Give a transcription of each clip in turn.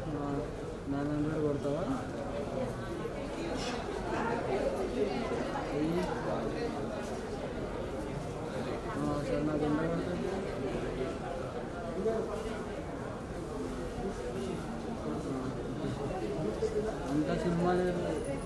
Nine hundred కొడతావా వెయ్యి. ఆ, సరే నాకు ఎంత పడుతుంది అంత సినిమా లేదు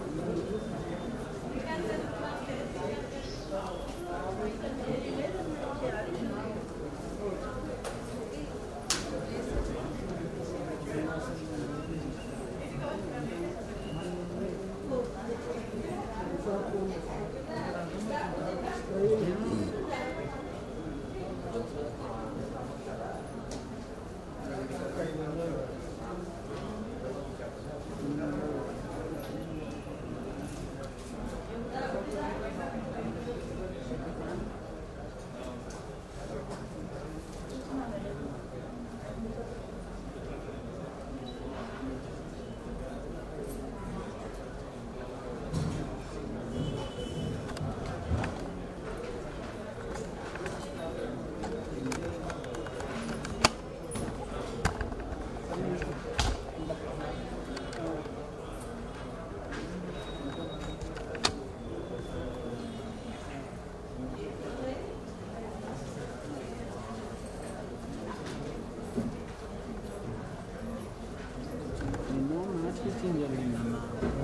ఎన్నో మ్యాచ్ ఫిక్సింగ్ జరిగిందన్న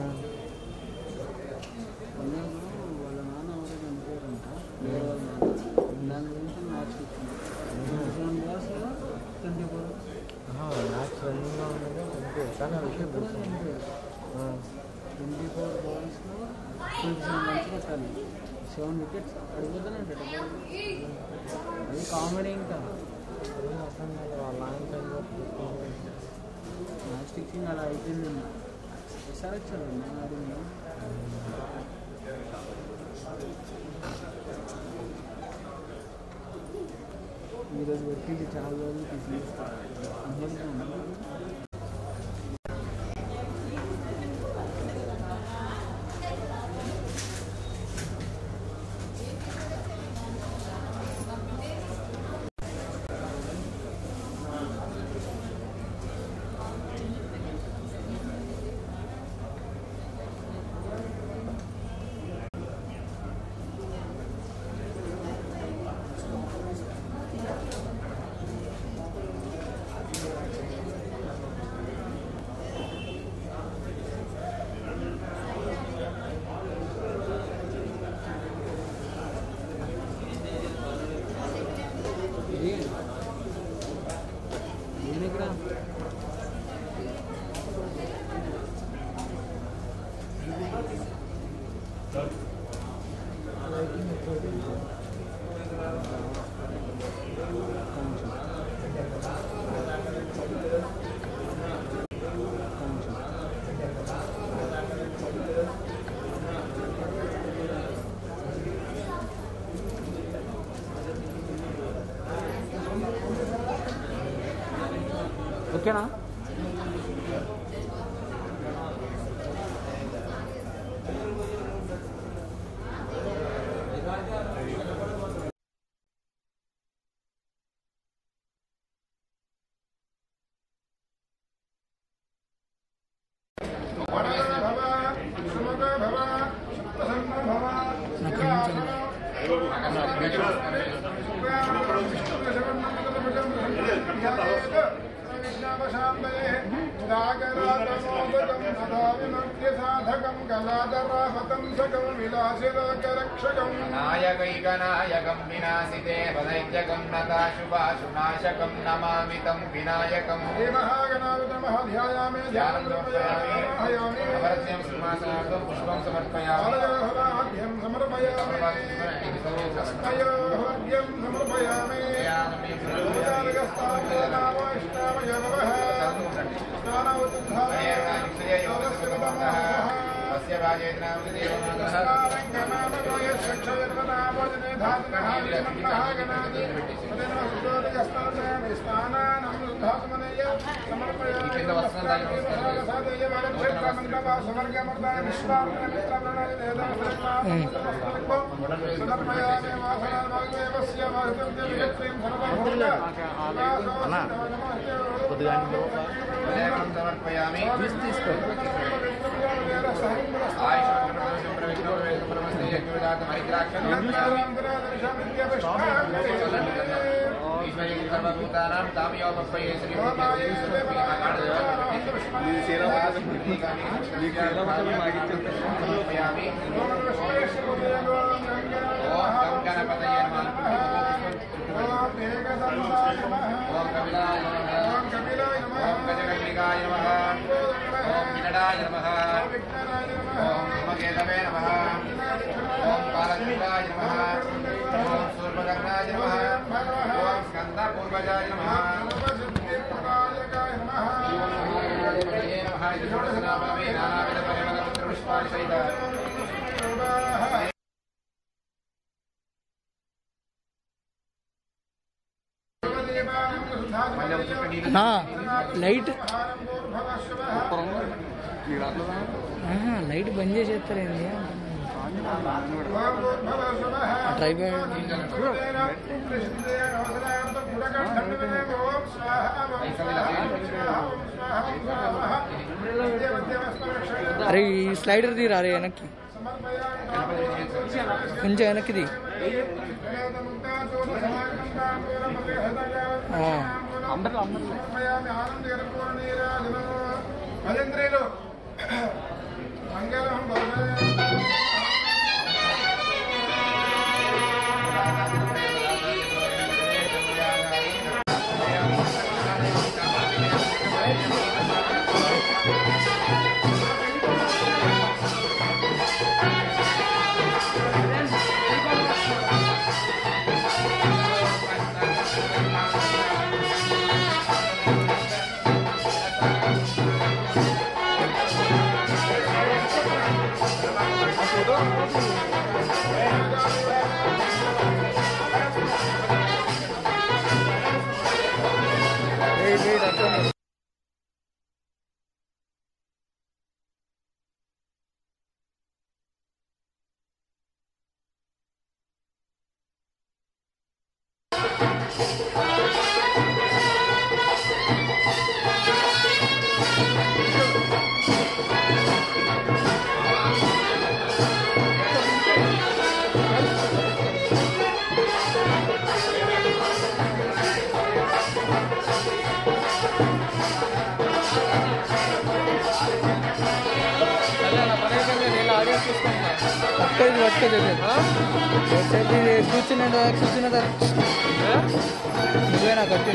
పంజాబ్లో వాళ్ళ నాన్న ఎవరో చనిపోయారంట వేరే వాళ్ళ నాన్న దాని గురించి మ్యాచ్ ఫిక్సింగ్ సెవెన్ బాల్స్లో ట్వంటీ ఫోర్ మ్యాచ్ రన్నింగ్లో ఉన్నది అంతే కానీ ఆ విషయం ఎప్పుడు తెలుసు చనిపోయారు ఆ, ట్వంటీ ఫోర్ బాల్స్లో ట్వంటీ సెవెన్ రన్స్ కొట్టాలి సెవెన్ వికెట్స్ అడిగిపోతానంట అది కామెడీ ఇంకా ఏం అర్థం కాదు వాళ్ళ ఆయన చనిపోతే మ్యాచ్ ఫిక్సింగ్ అలా అయిపోయింది ఎస్ఆర్హెచ్ అన్న ఆడింది ఈరోజు పెట్టింది చాలా రోజులు తీసుకొస్తారు అందరికీ ఉంది. ఇది నేను ఇక్కడ ఓకేనా సాధకం కళాధరాహతం సకం విలాసిలోకరక్షకం నాయకైకనాయకం వినాశితే పదైత్యకం నతాశుభాశునాశకం నమామితం వినాయకం శ్రీ మహాగణాధిపతి మహాధ్యాయామే ధ్యానం సమర్పయామి అమరత్యం సింహాసనార్థం పుష్పం సమర్పయామి ఆలయోహరాధ్యం సమర్పయామి అయోహ్యం సమర్పయామి అస్య రాజేంద్రాంశ దేవమాతః కొద్దిగా వినాయకం సమర్పయామి తీసుకో సర్వభూతానాం తామయోపయ్యే శ్రీ సమర్పయామి ఓం గం గణపతయే నమః ఓం కపిలాయ నమః ఓం గజకర్ణికాయ నమః ఓం వినడాయ నమః ఓం హిమకేతవే నమః ఓం కాలచూడాయ నమః ఓం సూర్పకర్ణాయ నమః ఓం స్కందపూర్వజాయ నమః గణపతయే నమః ఇది షోడశనామమే నానావిధ పరిమళ పుష్పాణి సహిత నా లైట్ ఆహా, లైట్ బంద్ చేసేస్తారేంది ట్రై అరే ఈ స్లైడర్ తీరా అరే వెనక్కి కొంచెం వెనక్కిది ఆ. భజంత్రీలు మంగళం వెయిట్ వెయిట్ అట్లా పక్కది పట్టుకోదు వచ్చేది కూర్చున్న కూర్చున్న నువ్వే నాకు కట్టి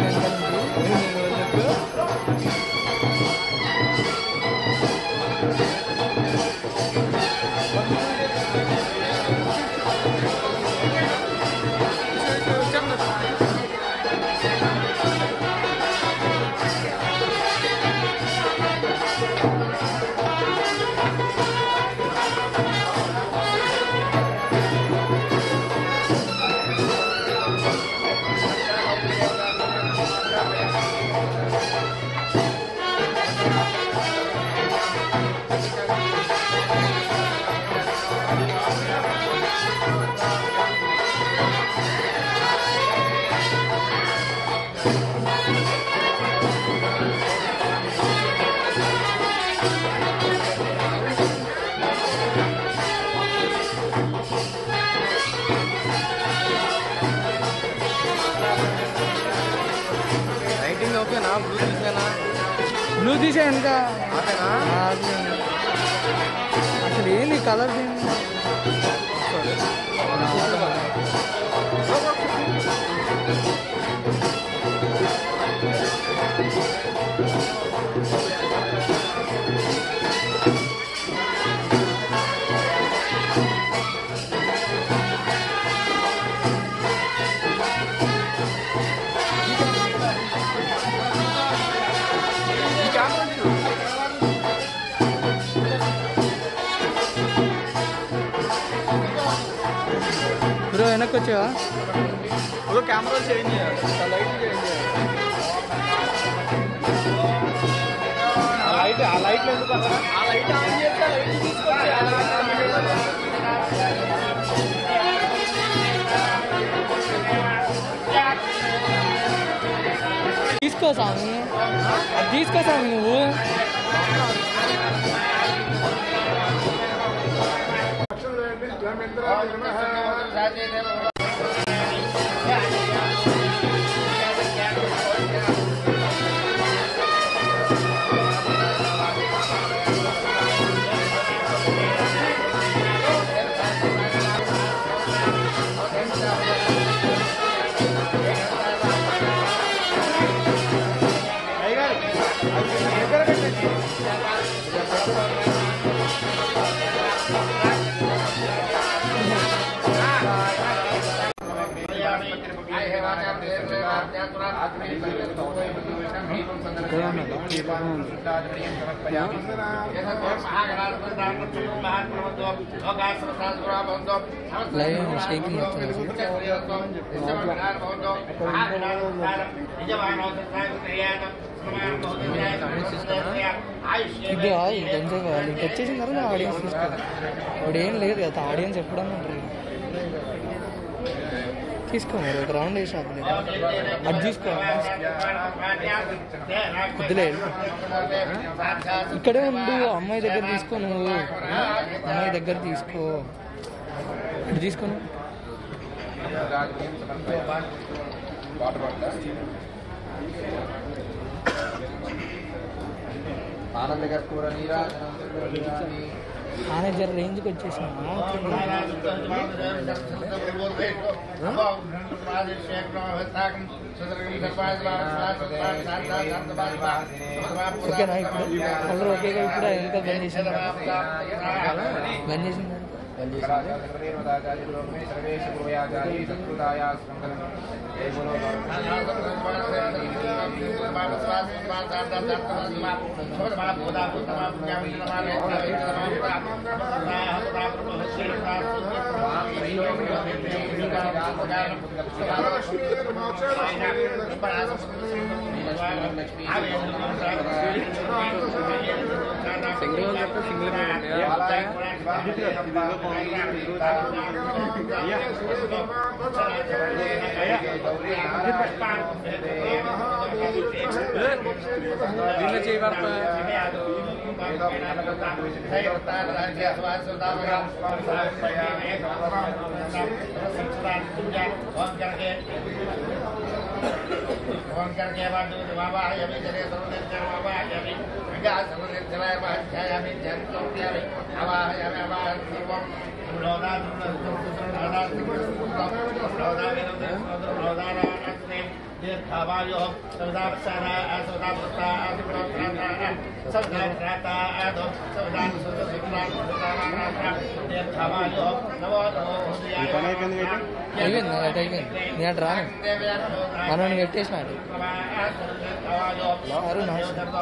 లైటింగ్ ఓకేనా బ్లూ తీసేనా బ్లూ తీసే ఇంకా ఆపేనా అసలు ఏంది కలర్స్ ఏంది బ్రో వెనక్కి వచ్చావా బ్రో కెమెరా చేంజ్ చేయాలి లైట్ చేంజ్ చేయాలి ఆ లైట్ ఆ లైట్లు ఎందుకు అసలు? ఆ లైట్ ఆన్ చేస్తే ఆ లైట్ తీసుకొచ్చి ఆ లైట్ ఆన్ చేయాలి. తీసుకో స్వామి అది తీసుకో స్వామి నువ్వు లైవ్ షేకింగ్ ఇది కొంచెం వాళ్ళు వచ్చేసిన తర్వాత ఆడియన్స్ తీసుకోవాలి వాడు ఏం లేదు కదా ఆడియన్స్ ఎప్పుడన్నా ఉంటారు తీసుకో మరి ఒక రౌండ్ వేసి అది అది తీసుకో వద్దులే ఇక్కడే ఉండు అమ్మాయి దగ్గర తీసుకో నువ్వు అమ్మాయి దగ్గర తీసుకో ఇటు తీసుకోను ఆనంద కర్పూర నీరాజనం ఆనే జర రేంజ్కి వచ్చేసిన ఓకేనా ఇప్పుడు అందరూ ఒకేగా ఇప్పుడు ఇంకా బంద్ చేసింది బంద్ చేసింది సర్వేష పూయాచారి సత్కృతాయ మంగళం జయ బోలో దీనిలో చేయబడతా फोन करके बाद बाबा यमी जरे सर्वदेव बाबा यमी गंगा सर्वदेव जलाय वाध्यायामि जन चौक्यामि आवाहयामि आवाह सर्वं लोदा लोदा लोदा लोदा लोदा दीर्घावायो सौदावसाना सौदावसा सौदावसा सौदावसा आदो सौदावसा दीर्घावायो नवो नवो हृदयाय అయిపోయింది అటు అయిపోయింది నేను అటు రాను మనం పెట్టేసిన అటు సారు నా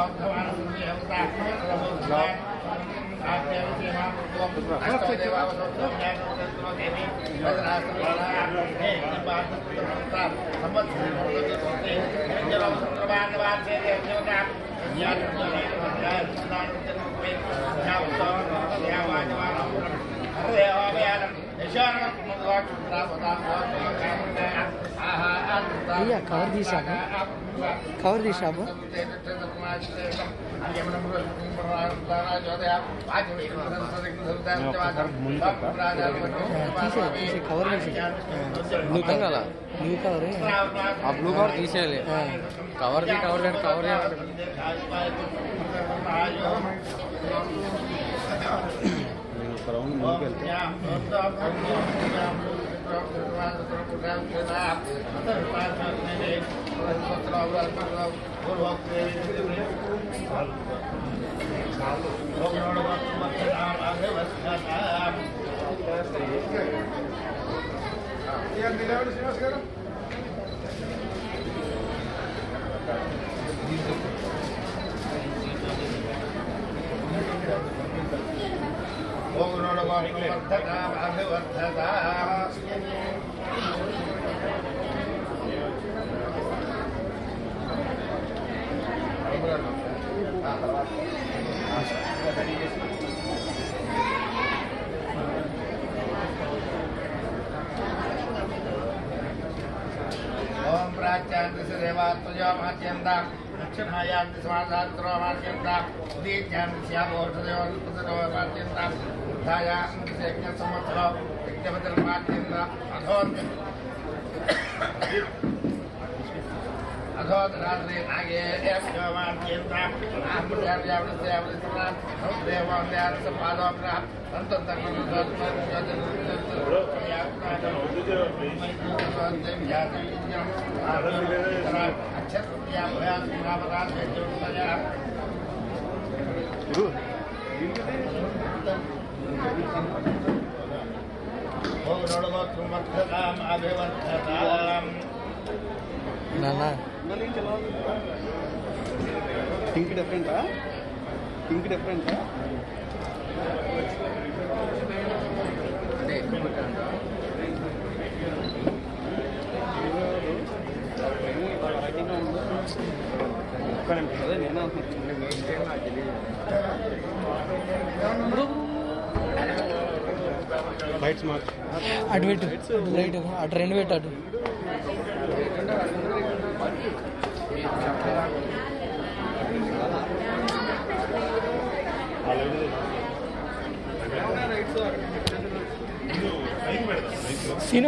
అయ్యా కవర్ తీసాము కవర్ తీసాము తీసే తీసే కవర్ తీసే బ్లూ కలర్ బ్లూ కవర్ ఆ బ్లూ కవర్ తీసేయాలి కవర్ ది కవర్ కానీ కవర్ శ్రీనివాస్ గారు ఓం ప్రా ఉత్తాచాంతి దేవాత్మజో మాచ్యంత దక్షిణాయాంతి సమాధాత్రో మాచ్యంత ఉదీత్యాంతి శ్యామోషదేవో మాచ్యంత ఉత్థాయాంతి యజ్ఞ సంవత్సరో యజ్ఞపతిర్ మాచ్యంత అధోన్య అధోదరాత్రి నాగే మాచ్యంత ఆత్మజావ్యావృత్యావృత్తున్నా దేవాన్యాన సంపాదోగ్ర నాన్న పింక్ డిఫరెంటా పింక్ డిఫరెంటా ఒక్క నిమిషం అదే నేను లైట్స్ మార్చ్ అటు పెట్టు రైట్ అటు రెండు పెట్టు అటు సీను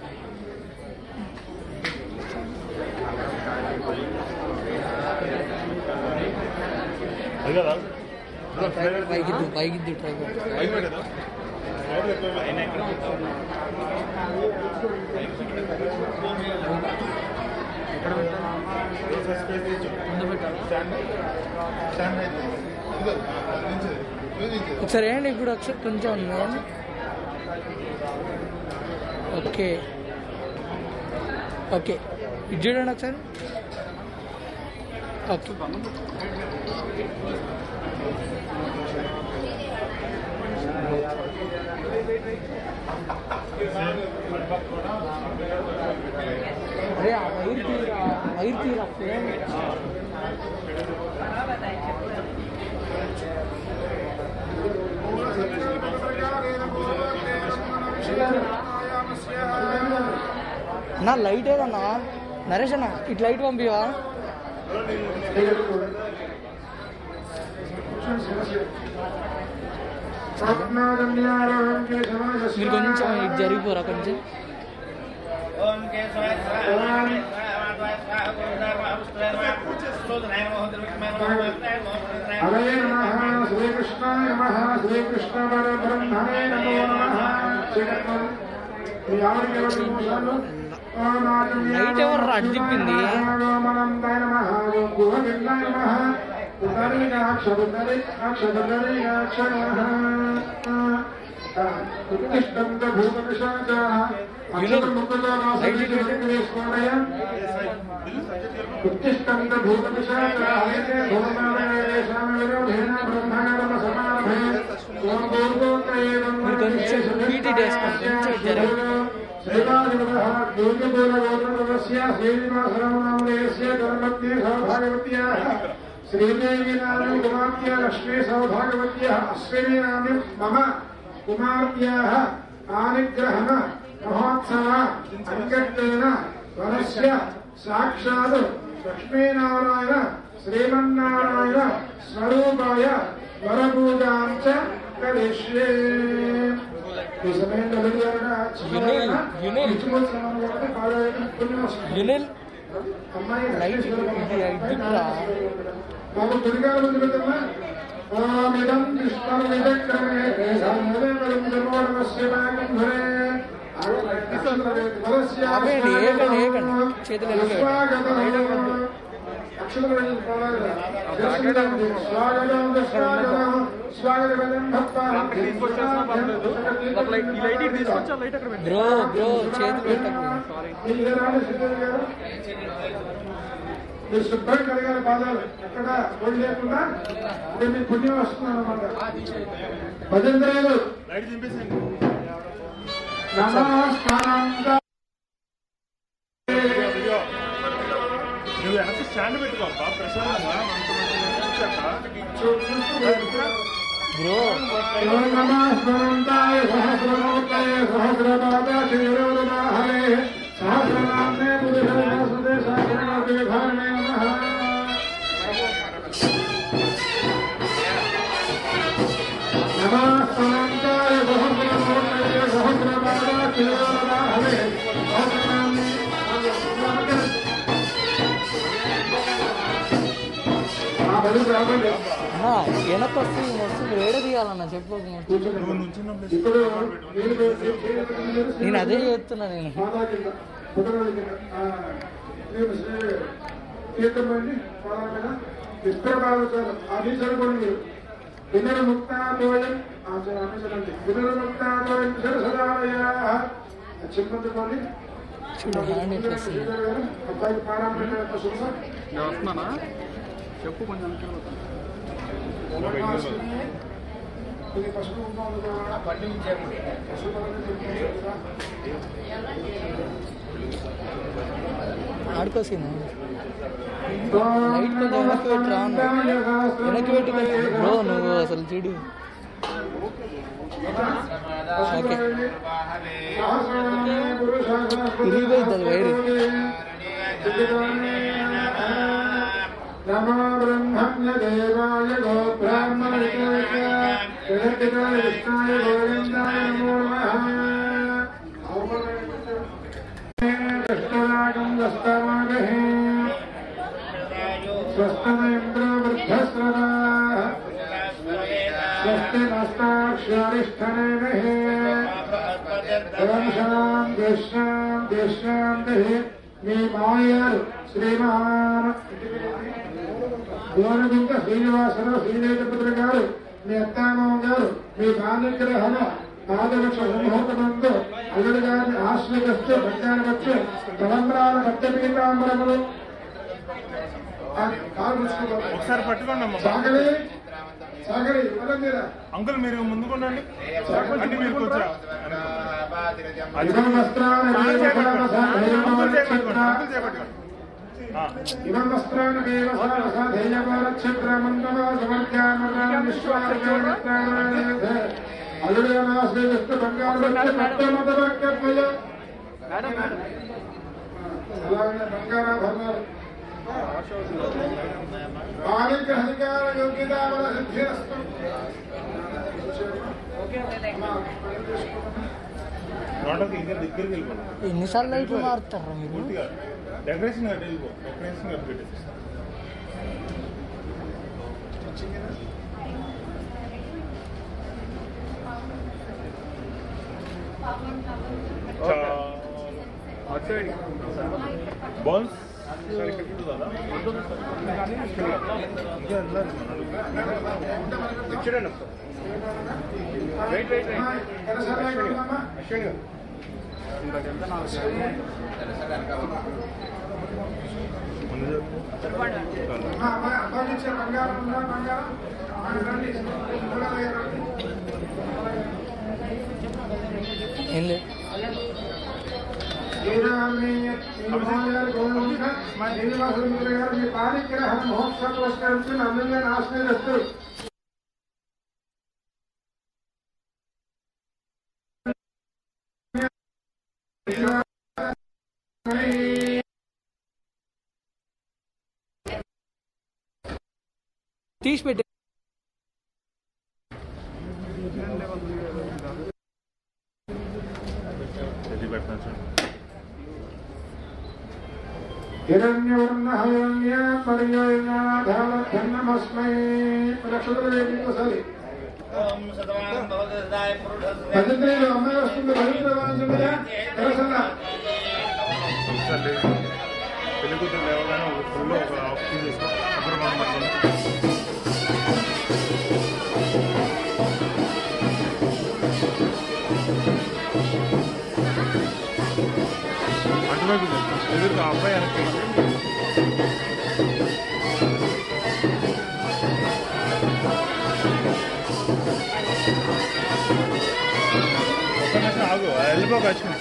పైకిద్దు పైకిద్దు ట్రైపర్ ముందు పెట్టాలా ఒకసారి వేయండి ఇప్పుడు ఒకసారి కొంచెం ఉంది వేయండి. ఓకే ఓకే ఇది చూడండి ఒకసారి ఓకే అరే ఆ వైర్ తీరా వైర్ తీరా ఫోన్ అన్న లైట్ ఏదన్నా నరేష్ అన్న ఇటు లైట్ పంపివా మీరు కొంచెం ఇటు జరిగిపోరా కొంచెం ఓం కేశవాయ స్వాహ హరే నమ శ్రీకృష్ణాయ నమ శ్రీకృష్ణ పరబ్రహ్మణే నమో నమ లైట్ ఎవరు అడ్డు తిప్పింది ఉత్తిష్టంత భూతపిశాచాయతే భూమావేశామవిరోధేన బ్రహ్మణరమ సమారభే ఓం పూర్వోత్తరేదం మీరు కొంచెం పీటీ వేసుకోండి, కొంచెం జరగండి. శ్రీకాళివదః దుర్గపూర్వగోత్రపదస్య శ్రీనివాసరామనామదేయస్య ధర్మజ్ఞే సౌభాగవత్యాः శ్రీదేవి నామం కుమార్త్య లక్ష్మీ సౌభాగవత్యాः అశ్విని నామం మమ కుమార్త్యాः ఆనిగ్రహణ మహోత్సవ అంగట్టేన వరస్య సాక్షాత్ లక్ష్మీనారాయణ శ్రీమన్నారాయణ స్వరూపాయ వరపూజాం చ కరిష్యే ఈ సమయంలో వెళ్ళారట యునిల్, యునిల్. యునిల్ అమ్మాయి లైట్ ఇది ఇదిరా బాబు దుర్గా ముందు పెట్టమ్మా ఓమిదం కృష్ణం విచక్రమే దేశాన్యదేవరం జన్మోడమస్య భాగం ధరే ఆపేయండి, ఏకండి, ఏకండి. చేతులు ఎలుగు. స్వాగతం స్వాగతం స్వాగతం స్వాగతం బ్రో బ్రో చేతులు పెట్టకు మీరు శుభ్రం కడగాలి పాదాలు ఎక్కడ ఓడి లేకుండా నేను మీకు పుణ్యం వస్తున్నాను అనమాట భజన లేదు నమస్కారం నువ్వు వెనక్కి స్టాండ్ పెట్టుకోవా ప్రశాంతంగా మనతో బ్రో నమస్కారంతాయ సహస్రమూర్తయ సహస్రపాద శ్రీరోదాహరే సహస్రనామే పురుష ప్రియధారణే నమః నమస్కారాయ సహస్రమూర్తయే సహస్రపాదాక్షిరోదాహవే సహస్రనామ్ని ఆ బలి రాబడి అన్నా వెనక్కి వస్తే వస్తుంది వేడ తీయాలన్న చెప్పు ఇప్పుడు మీరు నేను అదే చేస్తున్నా నేను పాదాల కింద కుదరాల కింద ఆ, మేము శ్రీ తీర్థమండి పాదాల మీద ఇద్దరు బాగుతారు అది సరిపోండి మీరు పునర్ముక్తాదోయం ఆచరించండి పునర్ముక్తాదోయం సరసదాయ చింపంచుకోండి చూడు హ్యాండ్ ఎట్లా వస్తుంది అబ్బాయికి పారాయణ యొక్క శుభ నేను వస్తున్నానా చెప్పు కొంచెం ఇది పసుపు కుంకుమ పండు ఇచ్చాము పసుపు పరంగా చెప్తాను కదా. ఆడుకోసింది లైట్ కొంచెం వెనక్కి పెట్టి రా అన్న. వెనక్కి పెట్టి బ్రో నువ్వు అసలు చూడు ఓకే ఇరిగిపోయింది అది వైరు నమో బ్రహ్మణ్య దేవాయ గో బ్రాహ్మణాయ విష్ణాయ గోవిందాయ నమో నమః కృష్ణరాగం దస్తమాగహే స్వస్తమేంద్ర వృద్ధస్రవా స్వస్తి నస్తాక్షరిష్ఠనే ఓం శాంతి శాంతి శాంతి మీ మాయర్ శ్రీమహాన్ గోరగుంట శ్రీనివాసరావు శ్రీవేదపుత్ర గారు మీ అత్తామామ గారు మీ బాల్యగ్రహణ పాదవక్ష ముహూర్తమందు అల్లుడు గారిని ఆశ్రయస్తూ బంగారు వచ్చి తలంబ్రాల మధ్యపీతాంబరములు కాలు పుచ్చుకోవాలి. ఒకసారి పట్టుకోండి అమ్మ సాగరి సాగరి పొలం మీద అంకుల్ మీరు ముందుకుండండి అంటే మీరు కూర్చో ఇదం వస్త్రాన్ని అంకుల్ వేయకుండా చేపట్టుకోండి అంకుల్ చేపట్టుకోండి ఆ, ఇమం వస్త్రాన్ని అల్లుడు బంగారు అలాగే బంగారాభరణాలు పాణిగ్రహధికార యోగ్యతావల సిద్ధిరస్తు లోపలికి ఇంకా దగ్గరికి వెళ్ళిపోండి ఎన్నిసార్లు లైట్లు మారుతారా మీరు పూర్తిగా డెకరేషన్ కట్టి వెళ్ళిపో డెకరేషన్ కట్టి పెట్టేసి బాల్స్ ఇంకా వెళ్ళాలి మనం. చూడండి వెయిట్ వెయిట్ ముందు చెప్పు. అబ్బాయి బంగారం ఉందా బంగారం ఆ, రండి. చూడాలి, రండి. ఏం లేదు శ్రీనివాసముద్ర గారు మీ పాలిగ్రహ మహోత్సవం పురస్కరించి నన్ను ఆశ్రయిస్తూ తీసి పెట్టి ఇది పెడతాను చూడు హిరణ్యవర్ణహరణ్య పర్యోగమస్మై ఒకసారి ఓం సతమానం భవతి సదాయ పురుషస్య భద్రతలో అమ్మాయి వస్తుంది భద్రత వాంఛనగా తెరసల్లా ఒకసారి పెళ్లి కూతురు లేవగానే ఒక ఫుల్ ఒక ఆక్సిజన్ తీసుకో అప్పుడు మనం పట్టుకుందాం. అటువైపు ఎదురు ఆ అబ్బాయి వెనక్కి ఒక్క నిమిషం ఆగు వెళ్ళిపోక వచ్చింది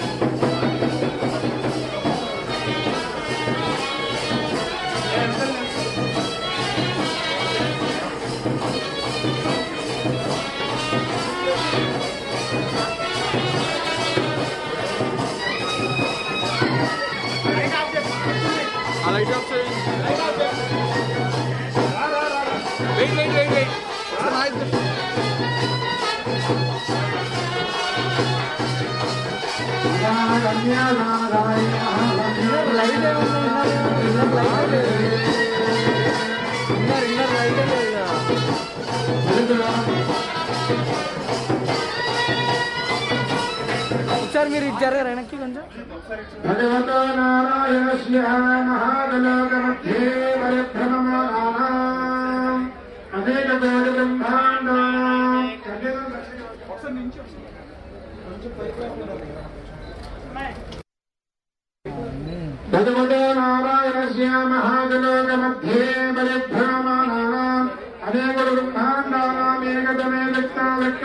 ఆ లైట్ ఆఫ్ చేయి వెయిట్ వెయిట్ నాకు light inner light inner inner light ఒకసారి మీరు ఇచ్చారు వెనక్కి కొంచెం భగవతో నారాయణస్య మహాగలోకमध्ये పరిభ్రమమానానాం అనేక కోటి బ్రహ్మాండానాం భగవతో నారాయణస్య మహాగలోకमध्ये పరిభ్రమమానానాం అనేక బ్రహ్మాండానాం ఏకతమే వ్యక్తా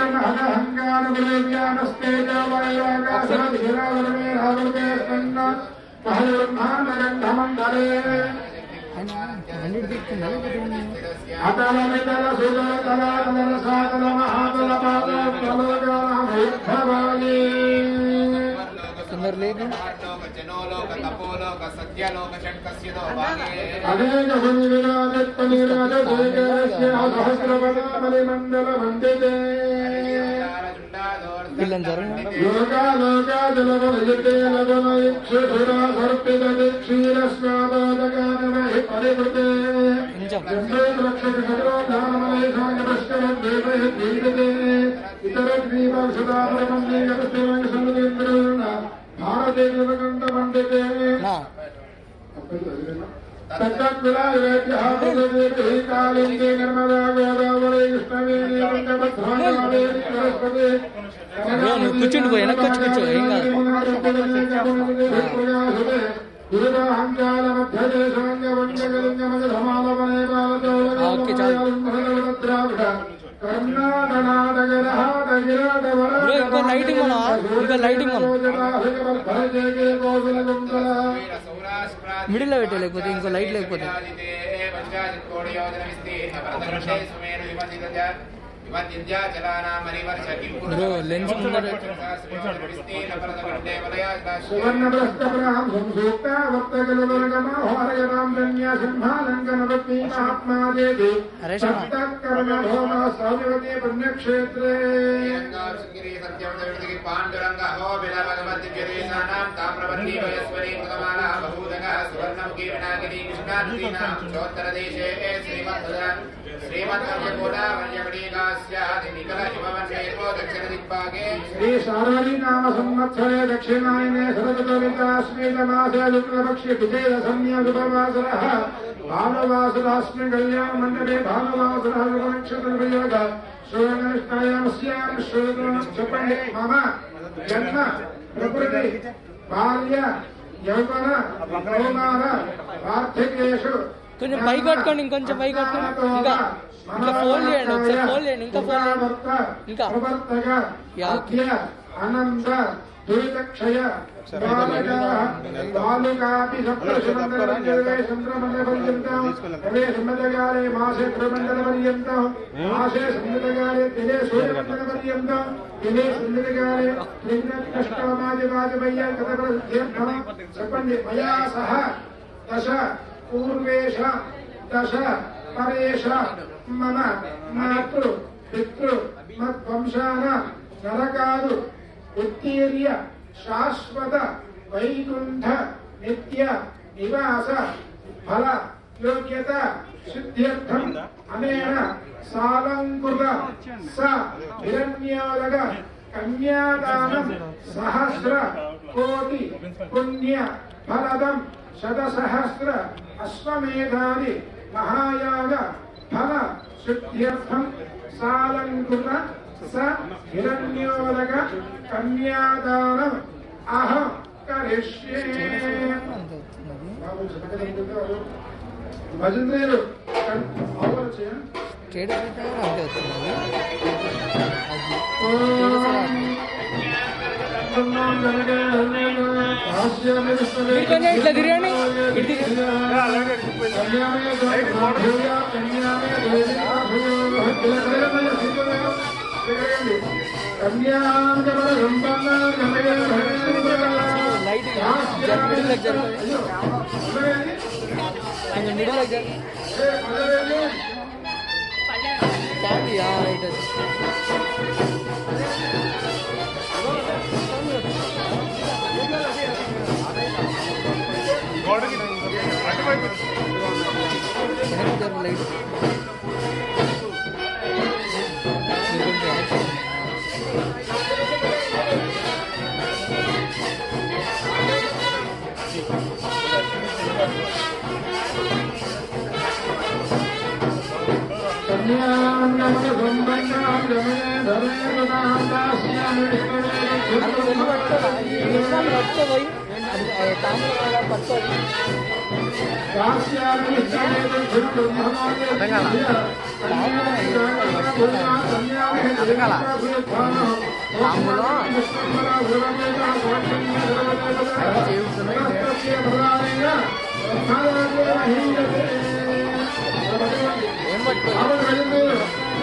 వ్యక్తమహదహంకారములేవ్యానస్తేజోవయోగాసరధిరావరమే రావృతే స్కంద మహబ్రహ్మాండగంధమండలే అతలమితల సుదల తల సాతల మహాతల పాదోత్పలోకాభవాయే కొందరు లేదు జనోలోక తపోలోక సత్యలోక షట్కస్యతో భాగే అనేక విరాజత్పనిరాజశేఖరస్య సహస్రపదామలిమండల వందితే వీళ్ళని జరగండి లోకాలోకాజలవలయతే లవనైక్షురా సర్పిత క్షీరస్వాదోదగానమహి పరివృతే కొంచెం రక్షక సర్వధామనైషాంగపశ్చమద్వీపే ఇతర ద్వీపక్షదాపరమన్నే గతస్థిరంగ సముద్రేంద్రుణ భారతే జలకంఠ పండితే నా కాళిందే నర్మదా గోదావరి కృష్ణవేణి రంగభద్రావేణి సరస్వతి బ్రో, నువ్వు కూర్చుండి పో, వెనక్కి వచ్చి కూర్చో, ఏం కాదు. గురుదాహంకాల ఆ, ఓకే, చాలు. బ్రో, ఇంకో లైటింగ్ మనం, ఇంకో లైటింగ్ మనం. మిడిల్ లో పెట్టు లేకపోతే ఇంకో లైట్ లేకపోతే బ్రో లెన్స్ ముందర సువర్ణభ్రష్టప్రాం సంసూక్త వర్తకలవర్గమోహరయతాం ధన్య సింహాలంకనవత్మీమాత్మాదేవి హరే శర్మ. సప్తకర్మభోమ సౌజవతి పుణ్యక్షేత్రే పాండురంగ హో బిల భగవతి జరేశానాం తామ్రవర్ణీ వయస్వరీ కృతమాలా బహూదగ సువర్ణముఖీ వినాగిని కృష్ణానదీనాం చోత్తరదేశే శ్రీమద్భద శ్రీమద్వర్యకోటావర్యకడీకాస్యాది నికల హిమవర్షేకో దక్షిణ దిక్పాగే శ్రీ శారవరీ నామ సంవత్సరే దక్షిణాయనే శరదకవితాశ్వేతమాసే శుక్లపక్షి విజయ సంజ్ఞ శుభవాసర భానువాసరాస్మి కళ్యాణ మండపే భానువాసర నక్షత్ర వియోగ శ్రోగనిష్టాయామస్యాం శ్రోగం చెప్పండి మమ జన్మ ప్రకృతి బాల్య యౌవన కౌమార వార్ధక్యేషు కొంచెం పై కొట్టుకోండి ఇంకొంచెం పై కొట్టుకోండి ఇంకా ఇంకా ఫోల్డ్ చేయండి ఒకసారి ఫోల్డ్ చేయండి ఇంకా ఫోల్డ్ చేయండి ఇంకా. ప్రవర్తక యా. అద్య అనంత దురితక్షయ బాలుకాపి సప్తశమండలే చంద్రమండల పర్యంతం రవే సంమతకాలే మాసే ప్రమండల పర్యంతం మాసే సంమతకాలే దినే సూర్యమండల పర్యంతం దినే సంమతకాలే త్రికృష్ణమాది వాజపేయ కథ చెప్పండి మయా సహ దశ పూర్వేష దశ పరేష మమ మాతృ పితృ మద్వంశాన నరకాలు ఉత్తీర్య శాశ్వత వైకుంఠ నిత్య నివాస ఫల యోగ్యత సిద్ధ్యర్థం అనేన సాలంకృత స హిరణ్యోదక కన్యాదానం సహస్ర కోటి పుణ్య ఫలదం శతసహస్ర అశ్వమేధాది మహాయాగ ఫల సిద్ధ్యర్థం సాలంకృత స హిరణ్యోదక కన్యాదానం అహం కరిష్యే భజంత్రులు స్టేట్ అంతే వస్తుంది మీరు కొంచెం ఇట్లా తిరగండి ఇటు తిరగండి. లైట్ జర మిడిల్ జర కొంచెం మిడిల్ జర లైట్ మీరు కొంచెం వెనక్కి రండి. అది వెళ్ళి పట్టుకోరా ఈ విషయాలు పట్టుకో పోయి అది ఆ తామర వల్ల పట్టుకోవాలి ఏం పట్టుకోవాలి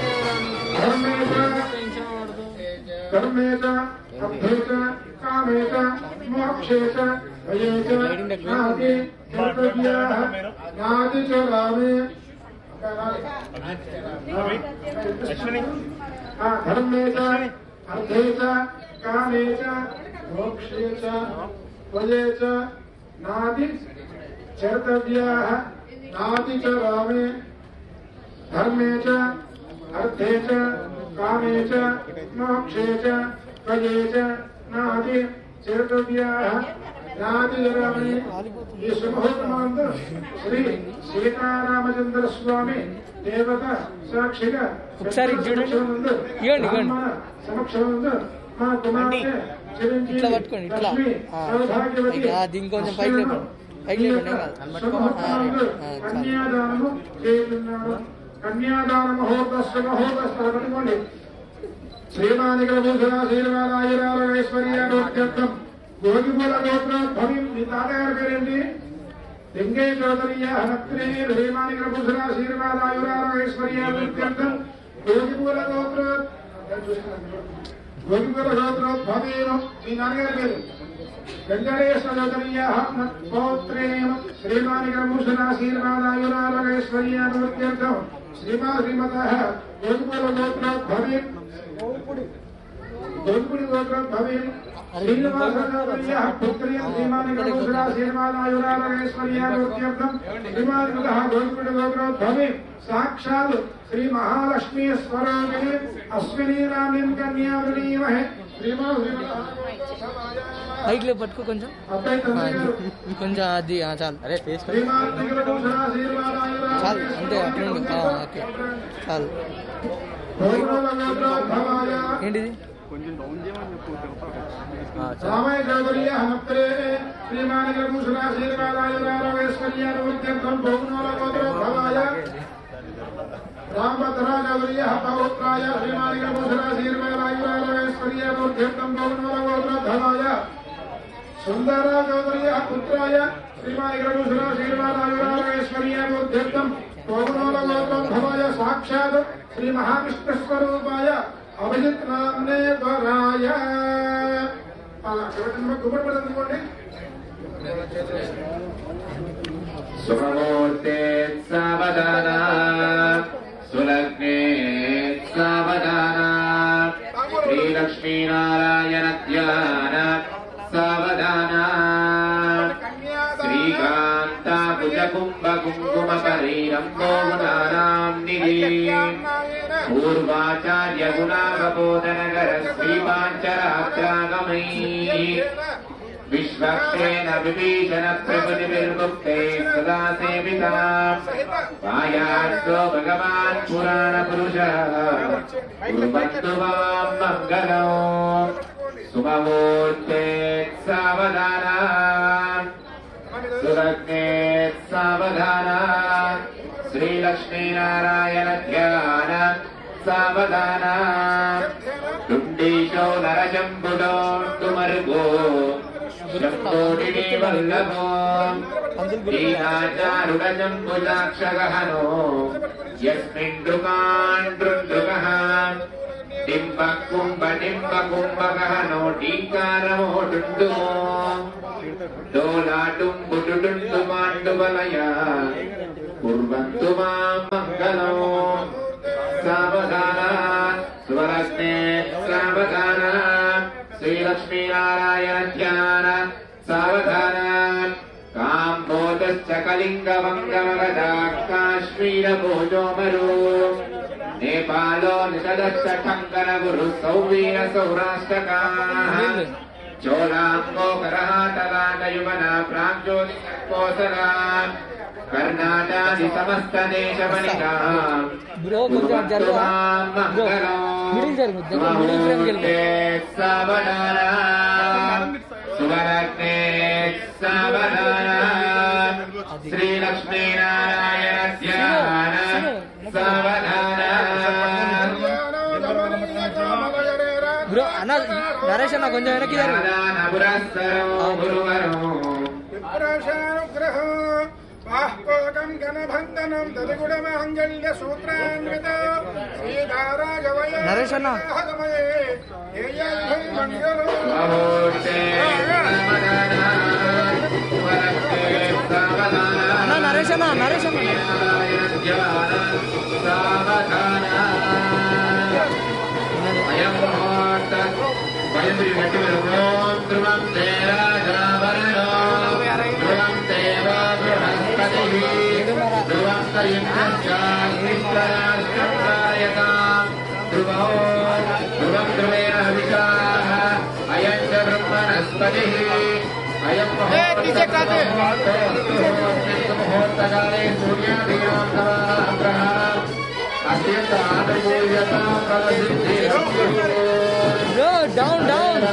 కర్మేత అర్థేత కామేత మోక్షేత భయేత నాది కర్తవ్యాః నాది చ రామే ఆ ధర్మేత అర్థేత కామేత మోక్షేత భయేత నాది చర్తవ్యాః నాది చ రామే धर्मे च अर्थे च कामे च मोक्षे च त्वये च नादि चेतव्याः నాది జరామణి ఈ శుభోత్తమందు శ్రీ సీతారామచంద్ర స్వామి దేవత సాక్షిగా ఒకసారి ఇది చూడండి. సమక్షమందు ఇవ్వండి, ఇవ్వండి. బ్రాహ్మణ సమక్షమందు మా కుమార్తె చిరంజీవి ఇట్లా పట్టుకోండి, ఇట్లా. లక్ష్మి ఆ. సౌభాగ్యవతి ఇక దీన్ని కొంచెం పైకి లేపండి. పైకి లేపండి, ఏం కాదు. అని పట్టుకోమని. ఆ, రైట్. ఆ, చాలు. కన్యాదానము చేస్తున్నాడు కన్యాదాన మహోదస్సు మహోదస్సు పట్టుకోండి శ్రీమానికల భూషణ శ్రీరామాయురాలైశ్వర్యార్థం గోగిమూల గోత్రోద్భవి మీ తాతగారి పేరేంటి వెంకయ్య చౌదరియ హనత్రే శ్రీమానికల భూషణ శ్రీరామాయురాలైశ్వర్యార్థం గోగిమూల గోత్ర గోగిమూల గోత్రోద్భవేన మీ నాన్నగారి పేరు వెంకటేశ్వర చౌదరియ పౌత్రేణ శ్రీమానికల భూషణ శ్రీరామాయురాలైశ్వర్యార్థం శ్రీమా శ్రీమత గోగిమూల గోత్రోద్భవి గోల్పుడి గోత్రం భవేన్ శ్రీనివాసరాజయ్య పుత్రి శ్రీమానిక భూషణ శ్రీమానాయురాలయేశ్వర్యార్థం శ్రీమానిక గోల్పుడి గోత్రం భవేన్ సాక్షాత్ శ్రీ మహాలక్ష్మీ స్వరూపిణి అశ్విని రామిం కన్యావనీమహే శ్రీమా పైకి లేపు పట్టుకో కొంచెం అబ్బాయి ఆ, తండ్రి గారు కొంచెం అది ఆ, చాలు అరే ఫేస్ శ్రీమానిక భూషణ చాలు అంతే అట్లా ఉండు ఆ, ఓకే చాలు శ్రీమానాయురాలయేశ్వర్యార్థమాయ ఏంటిది రామయ్య చౌదరి హనప్రే శ్రీమానిక భూషణ శ్రీమానాయురాలయేశ్వర్యార్థం భౌనోల గోత్రోద్భవాయ రామభద్రా చౌదరి పౌత్రాయ శ్రీమానిక భూషణ శ్రీమానాయురాలయేశ్వర్యార్థం భౌనోల గోత్రోద్భవాయ సుందర చౌదరి పుత్రాయ శ్రీమానిక భూషణ శ్రీమానాయురాలయేశ్వర్యార్థం భౌనోల గోత్రోద్భవాయ సాక్షాత్ శ్రీ మహావిష్ణు స్వరూపాయ అభిజిత్ నామ్నే వరాయ గుమ్మడి పడుతుంది सुमूर्ते सावधाना सुलग्ने सावधाना श्रीलक्ष्मीनारायण ध्यान सावधाना श्रीकान्ता कुजकुम्भ कुङ्कुमकरीरम्बोनानाम् निधि पूर्वाचार्य गुणावबोधनगर श्रीपाञ्चरात्रागमयी विश्वक्षेण विभीषण प्रभुतिर्मुक्ते सदा सेविता मायास्तो भगवान् पुराणपुरुषः कुर्वन्तु मां मङ्गलो सुममूर्ते सावधाना सुरग्ने सावधाना श्रीलक्ष्मीनारायण ध्यान सावधाना తుండీశో నరశంభుడో తుమరుగో శంభోడిని వల్లభో దీనాచారుడ శంభుజాక్షగహనో యస్మిన్ దృకాండ్రుదృగః డింబ కుంభ డింబ కుంభగహనో టీకారమో డుండుమో డోలాటుంబుడుండు మాండుబలయ కుర్వంతు మాం మంగళం సావధాన స్వరస్నే సావధాన శ్రీలక్ష్మీనారాయణ ధ్యాన సావధాన కాంబోధశ్చ కలింగ మంగళగదాకాశ్వ काश्मीरभोजोमरो नेपालो निषदश्च टङ्कनगुरु सौवीर सौराष्ट्रकाः चोलाङ्गोकरः तलाटयुमना प्राञ्ज्योतिकोसरा कर्णाटादि समस्तदेशवनिकाः బ్రో కొంచెం జరుగు బ్రో మిడిల్ జరుగు దగ్గర మిడిల్ ఫ్రేమ్కి వెళ్ళిపో సువరత్నే సావధాన శ్రీలక్ష్మీనారాయణ ధ్యాన సావధాన బ్రో అన్న నరేష్ అన్న కొంచెం వెనక్కి జరుగు పురస్సరం గురువరం విప్రాశానుగ్రహం బాహ్కోకం ఘనభందనం దదిగుడమాంగళ్య సూత్రాన్విత శ్రీధారాజవయ నరేష్ అన్న. మహోర్తే సావధాన సువరత్నే సావధాన అన్న నరేష్ అన్న నరేష్ అన్న అయం ముహూర్త వయం విఘటిమరుగోం ధ్రువం తే రాజావరణో ధ్రువం దేవ బృహస్పతిః ధ్రువం తరింద్రాయతాం ధ్రువో ధ్రువం ధ్రువేణ హవిషాః అయం చ బ్రహ్మణస్పతిः అయం ముహూర్తకాలే సూర్యాభియాం నవాగ్రహ అత్యంత ఆదర్శోయతాం ప్రవసిద్ధిరస్తు బ్రో డౌన్ డౌన్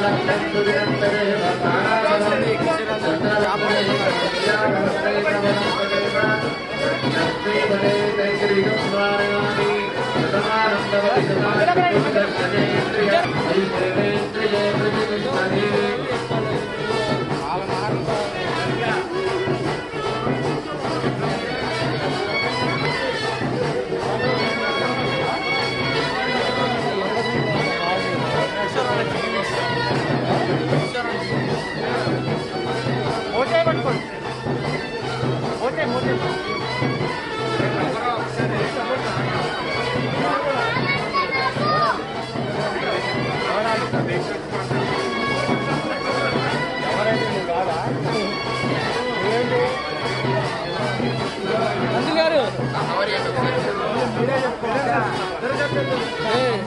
మంత్రి గారు ఏ.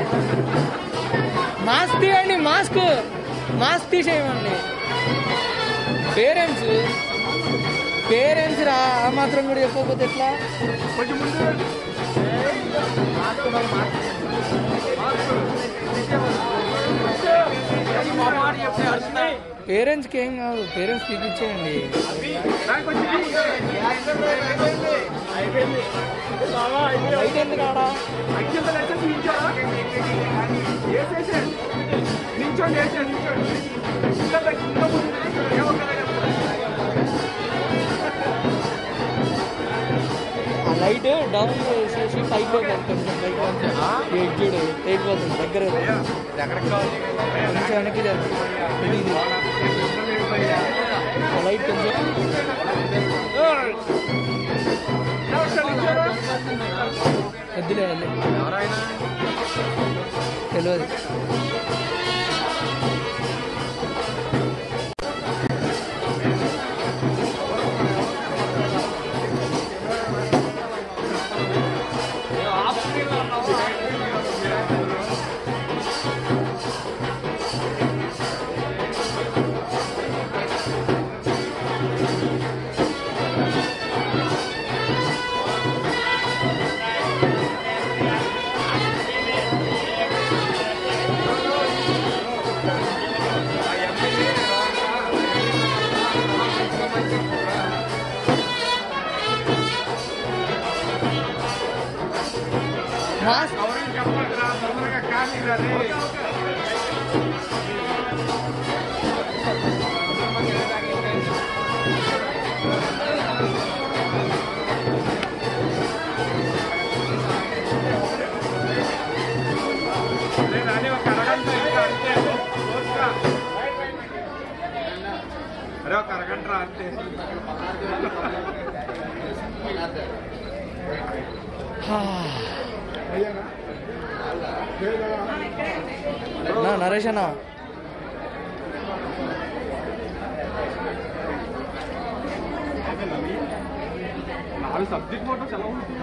మాస్క్ తీయండి మాస్క్ మాస్క్ తీసేయమండి పేరెంట్స్ పేరెంట్స్ రా ఆ మాత్రం కూడా చెప్పకపోతే ఎట్లా పేరెంట్స్కి ఏం కాదు పేరెంట్స్ తీపిచ్చేయండి లైట్ ఎందుకు ఆడా ఆ లైట్ డౌన్ చేసేసి పైకి పోతుంది కొంచెం పైకి పోతుంది ఎగ్జుడు అయిపోతుంది దగ్గర కొంచెం వెనక్కి జరుగుతుంది ఇది ఇది ఆ లైట్ కొంచెం వద్దులే వద్దులే. తెలియదు మాస్క్ అరే ఒక అరగంట రా అంతే నా నరేష్ అన్న అవి సబ్జెక్ట్ ఫోటోస్ ఎలా ఉంటుంది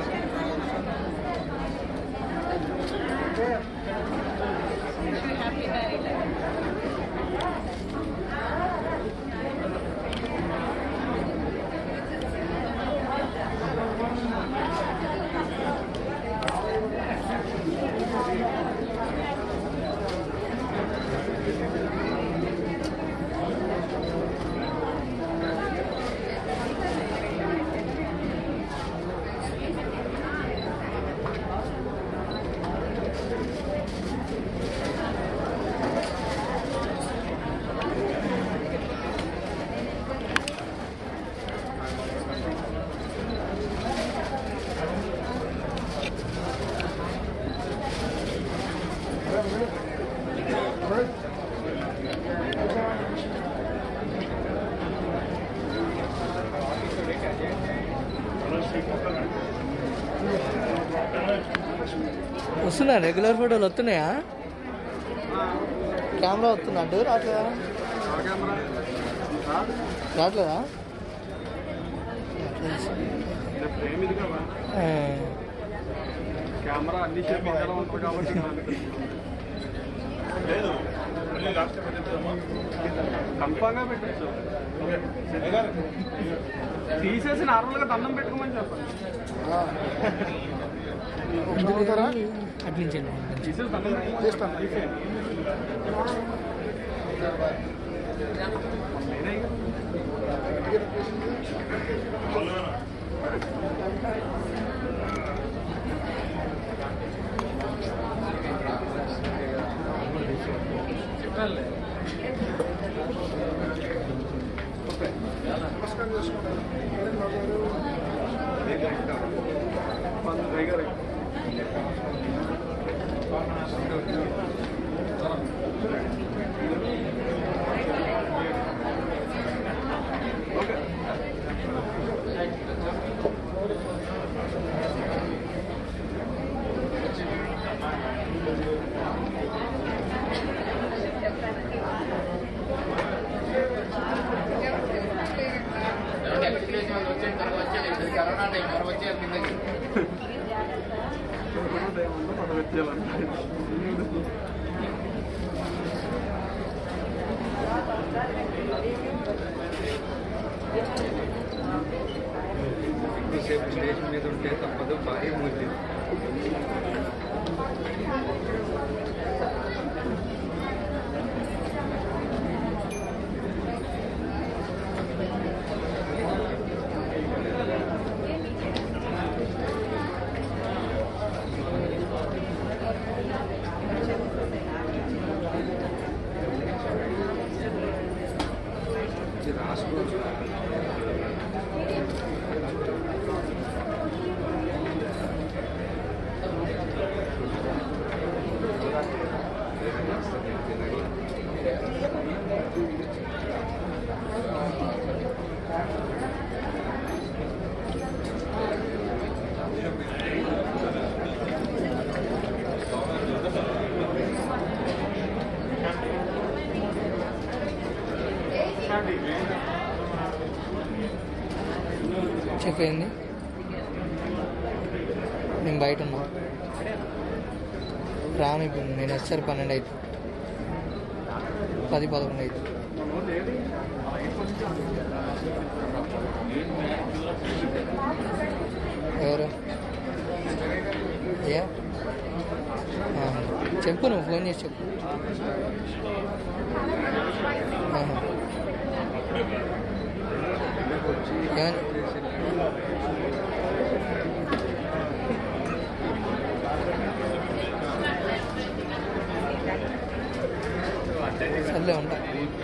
వస్తున్నా రెగ్యులర్ ఫోటోలు వస్తున్నాయా కెమెరా వస్తుందా అటు రావట్లేదా రావట్లేదా ఫ్రేమ్ ఇది కదా ఆ, కెమెరా అన్ని షేప్ ఇక్కడ ఉంటుంది కాబట్టి లేదు కన్ఫామ్ గా పెట్టచ్చు తీసేసి నార్మల్ గా దండం పెట్టుకోమని చెప్పండి అటు నుంచి వెళ్ళి. తీసేసి దండం పెట్టుకోమని తీసేయండి. నేనే ఇక. మన దగ్గర కరోనా టైం ఎవరు వచ్చారు కిందకి మనం వచ్చేయాలంటే ఎక్కువసేపు స్టేజ్ మీద ఉంటే తప్పదు భారీ మూల్యం ఇది రాసుకో చెక్ అయింది నేను బయట ఉన్నా రాను ఇప్పుడు నేను వచ్చారు పన్నెండు అవుతుంది పది పదకొండు అవుతుంది ఎవరు ఏ ఆ, చెప్పు నువ్వు ఫోన్ చేసి చెప్పు ఆహా. ఏమని సర్లే ఉంటా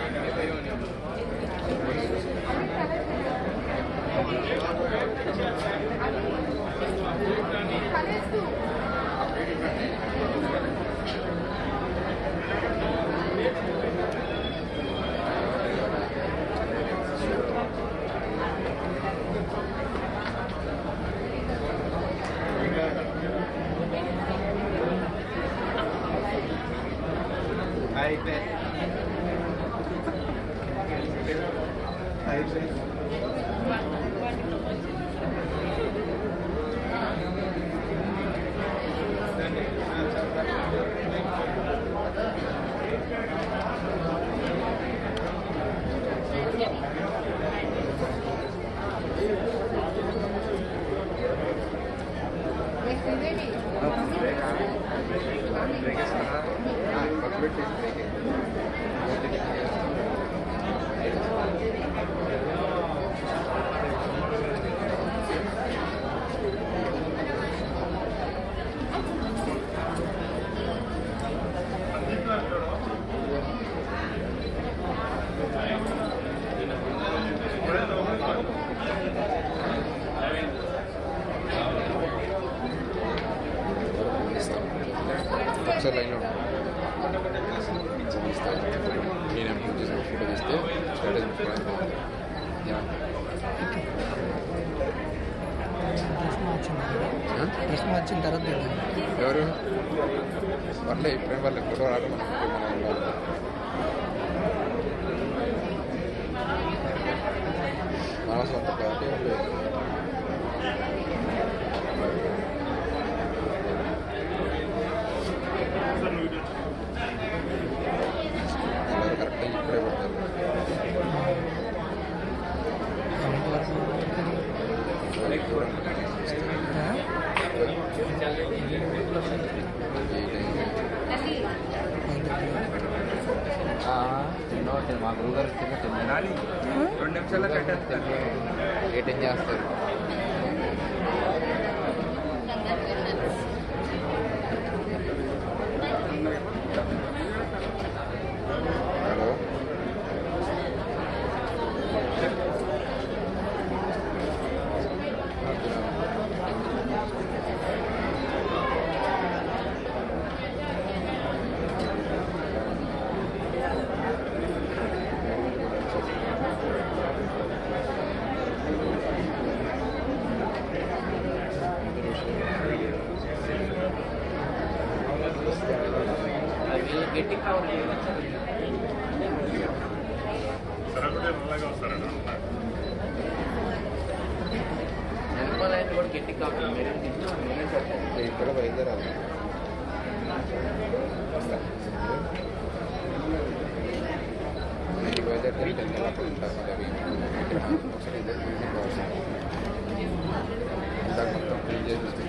అయిపోయి అయిపోయి బ్రేక్ ఇస్తారా పక్క పెట్టేసి బ్రేక్ ఒకసారి లైన్లో నేను అప్లోడ్ చేసిన ఫోటో తీస్తే స్టేటస్ పెట్టుకోవడానికి ప్రశ్న వచ్చిన తర్వాత తెలియదు. ఎవరు పర్లే ఇప్పుడే వాళ్ళకి ఫోటో రావడం మన సొంత పార్టీ వాళ్ళు అందరూ కరెక్ట్గా ఇప్పుడే పడ్డారు ఆ? మా గురువు గారు తినాలి రెండు నిమిషాల్లో కట్టేస్తారు ఏటేం చేస్తారు హలో సరకుడే అలాగే వస్తారట ఇక్కడ బయలుదేరాలి ఇంటికి బయలుదేరితే టెన్ అక్కడ ఉంటారు మరి అవి ఒకసారి ఇద్దరు క్లీనింగ్ అవసరం ఇందాక మొత్తం క్లీన్ చేసి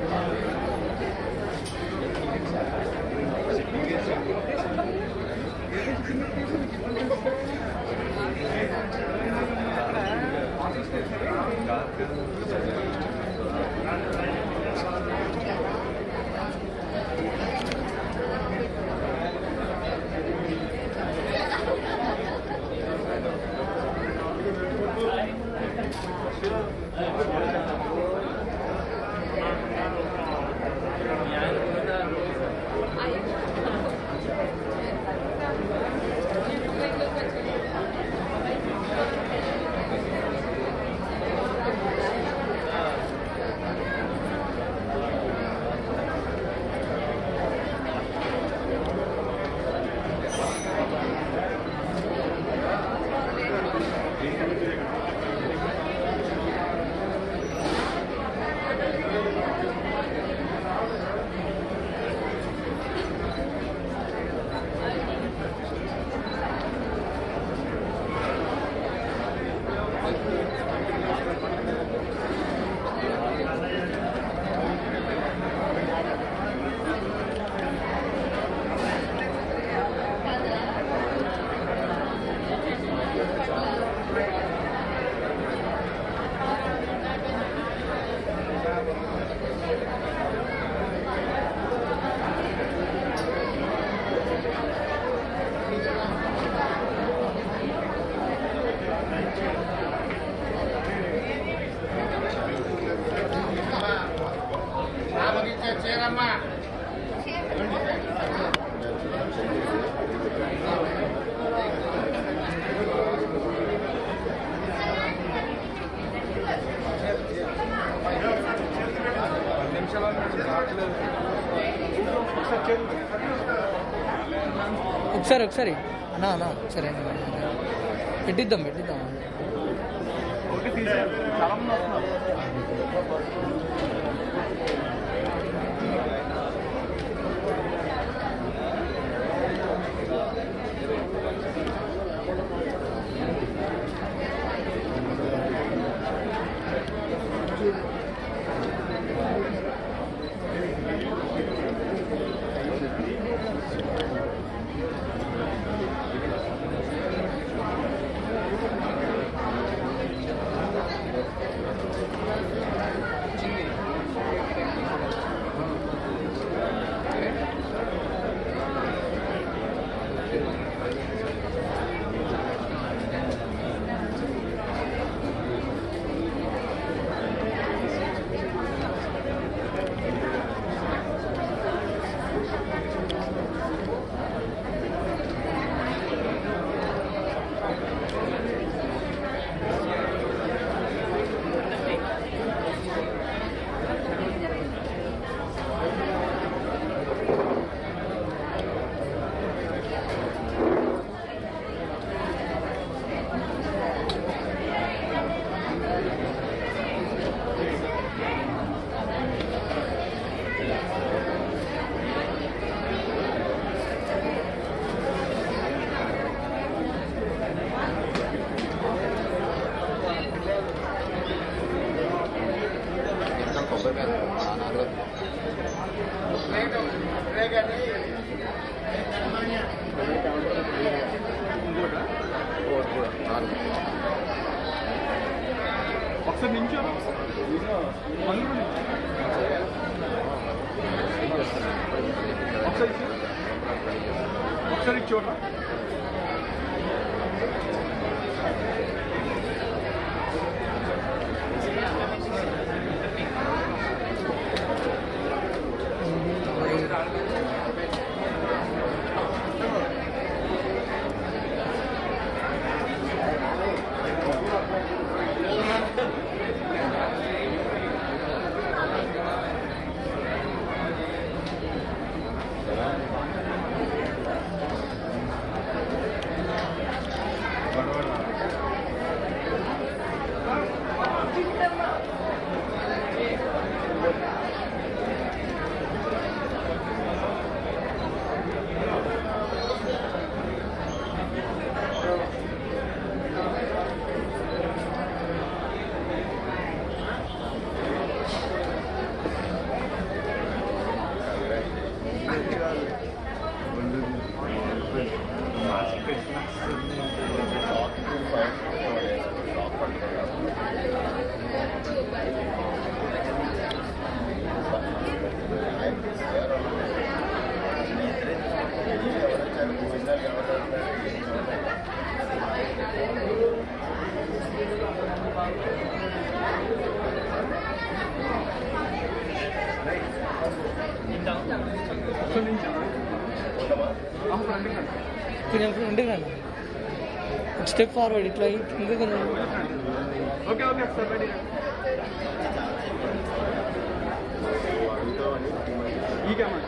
ఒకసారి ఒకసారి అన్నా అన్నా సరే పెట్టిద్దాం పెట్టిద్దాం ఒకసారి నించారా మళ్ళీ కూడా ఒకసారి ఇచ్చి ఒకసారి ఇచ్చోట ఒకసారి నించారా ఫ్రెండ్ కంటే కొంచెం ఫ్రెండ్గా రండి ఒక స్టెప్ ఫార్వర్డ్ ఇట్లా ఇంకా కొంచెం ఓకే ఓకే సార్ రెడీ ఈ కెమెరా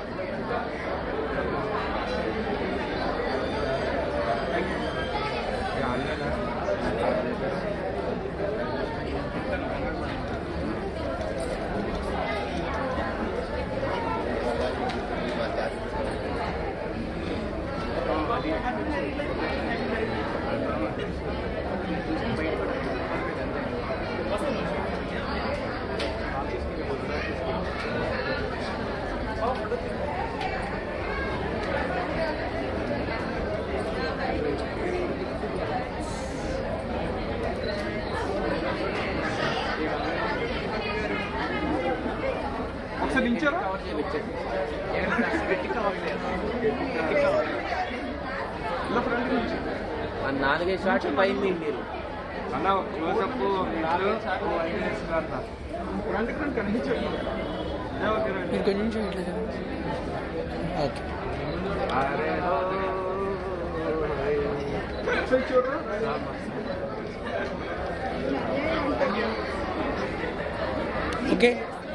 ఒకసారి నించారా ఇలా ఫ్రెండ్ నుంచి నాలుగైదు షాట్లు పైంది మీరు అన్న క్లోజప్ ఫ్రెండ్ ఫ్రెండ్ కనిపించారు ఓకే రైట్ మీరు కొంచెం ఇట్లా చూడండి. ఓకే ఒకసారి చూడరా ఓకే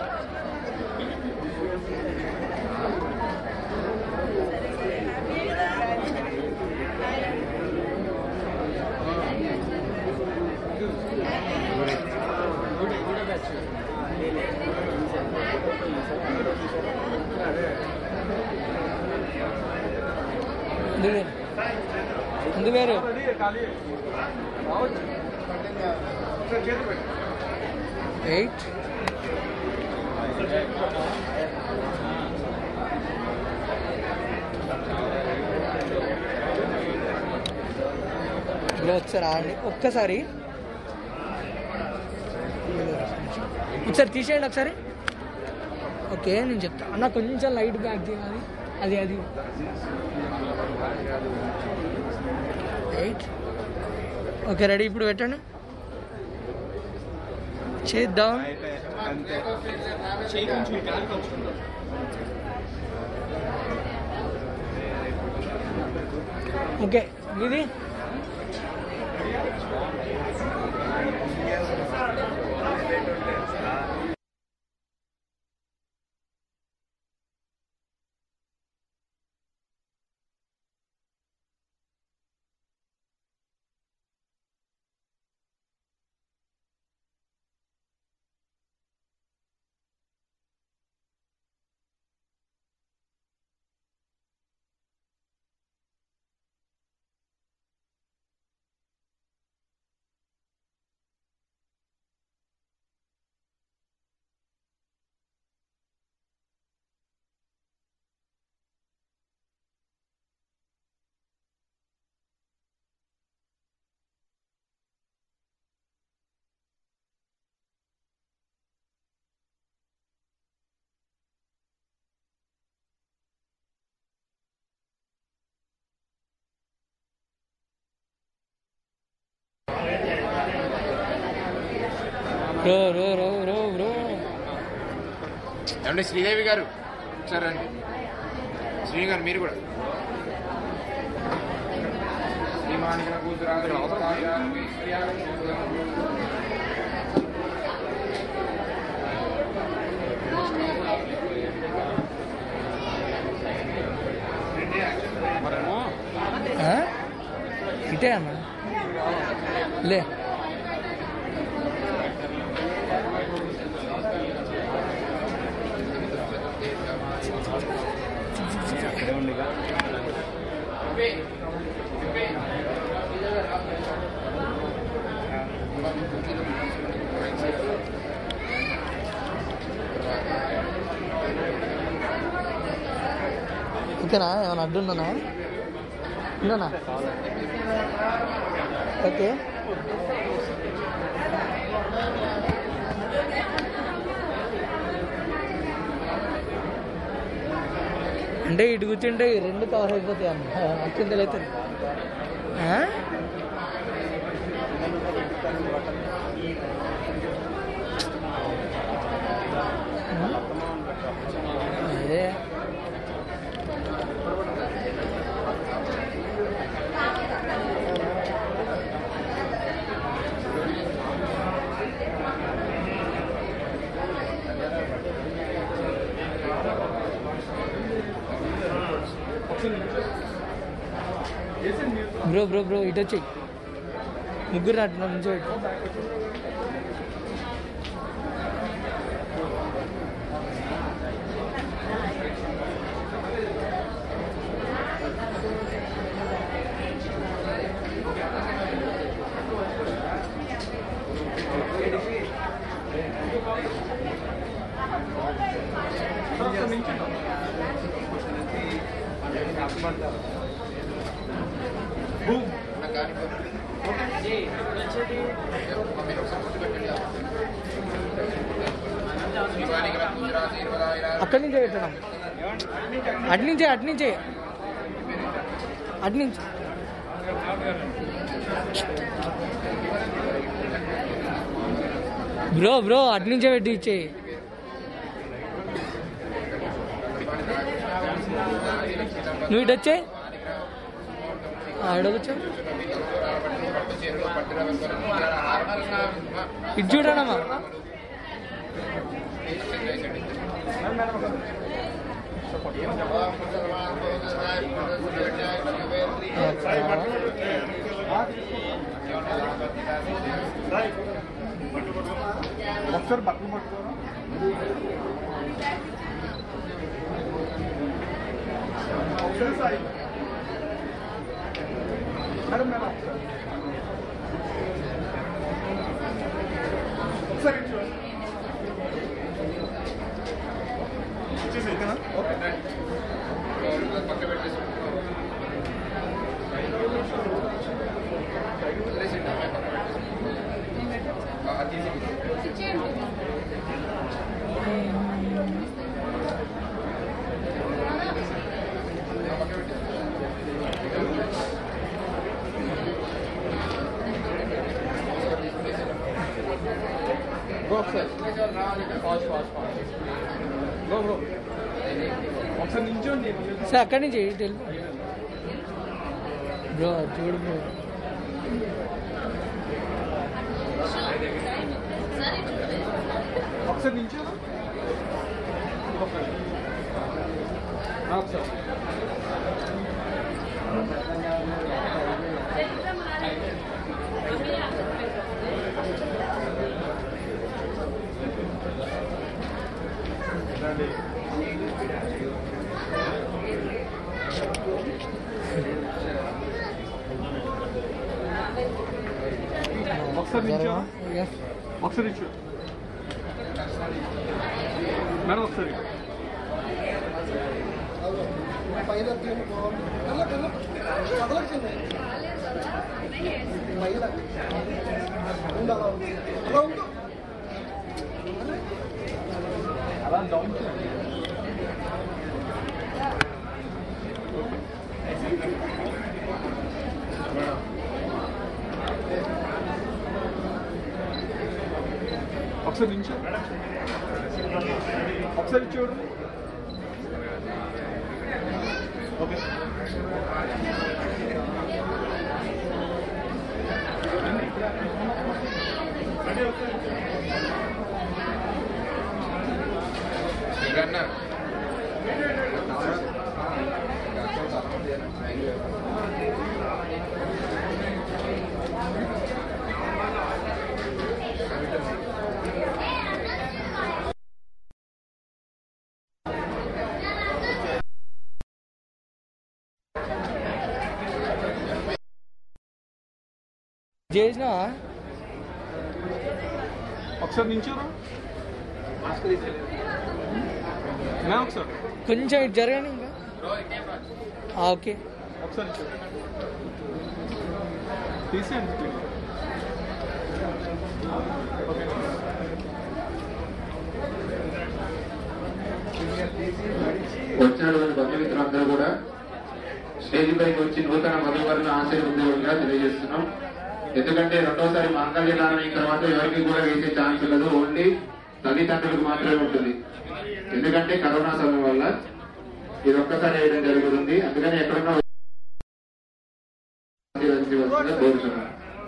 ముందు వేరు ముందు వేరు రెడీ ఖాళీ రావచ్చు ఒకసారి చేతి పెట్టు ఎయిట్ ఇప్పుడు ఒకసారి ఆడండి ఒక్కసారి ఒకసారి తీసేయండి ఒకసారి ఓకే నేను చెప్తా అన్న కొంచెం లైట్ బ్యాక్ చేయాలి అది అది ఎయిట్ ఓకే రెడీ ఇప్పుడు పెట్టండి చేద్దాం ఓకే ఇది bro bro bro bro bro ఏమండి శ్రీదేవి గారు సరే రండి శ్రీని గారు మీరు కూడా శ్రీమానికల కూతురాలు ఆ? ఇటే అన్న లే ఓకేనా ఏమైనా అడ్డుందనా ఉందనా ఓకే అంటే ఇటు కూర్చుంటే ఈ రెండు కవర్ అయిపోతాయి అన్న అత్యంత అయితే అదే బ్రో బ్రో బ్రో ఇటు వచ్చి ముగ్గురు నాటు నుంచో ఇటు శ్రీమానికల కూతురాలు ఇరవై అక్కడి నుంచే పెట్టడం అటు నుంచే అటు నుంచే అటు నుంచి బ్రో బ్రో అటు నుంచే పెట్టి ఇచ్చేయి నువ్వు ఇటు వచ్చే ఆడవచ్చు ఇటు చూడనమ్మా ఒకసారి బట్టలు పట్టుకోరా ఒకసారి సాయి మేడం మేడం ఒకసారి ఇటు చూడండి. ఇచ్చేసి ఓకేనా ఓకే పక్క పెట్టేసి వదిలేసిండు, అమ్మాయి పక్క పెట్టేసి. ఆ, అది తీసి ఒకసారి నిల్చోండి సార్ అక్కడి నుంచి ఇటు వెళ్ళి బ్రో చూడు బ్రో ఒకసారి నిల్చోనా ఒకసారి ఒకసారి ఒకసారి నిల్చోనా ఎస్ ఒకసారి ఇచ్చు మేడం ఒకసారి అలా డౌన్ ఒకసారి నించో ఒకసారి చూడు ఓకే ఇంకన్నా చేసినావా ఒకసారి నించోరా నా ఒకసారి కొంచెం ఇటు జరగండి ఇంకా ఆ, ఓకే ఒకసారి చూడు తీసేయండి వచ్చినటువంటి బంధుమిత్రులందరూ కూడా స్టేజ్ పైకి వచ్చి నూతన వధువులను ఆశీర్వదించగా తెలియజేస్తున్నాం ఎందుకంటే రెండోసారి మాంగళ్య దానం అయిన తర్వాత ఎవరికి కూడా వేసే ఛాన్స్ ఉండదు ఓన్లీ తల్లిదండ్రులకు మాత్రమే ఉంటుంది ఎందుకంటే కరోనా సమయం వల్ల ఇది ఒక్కసారి వేయడం జరుగుతుంది అందుకని ఎక్కడున్నా ఆశీర్వదించవలసిందిగా కోరుతున్నాను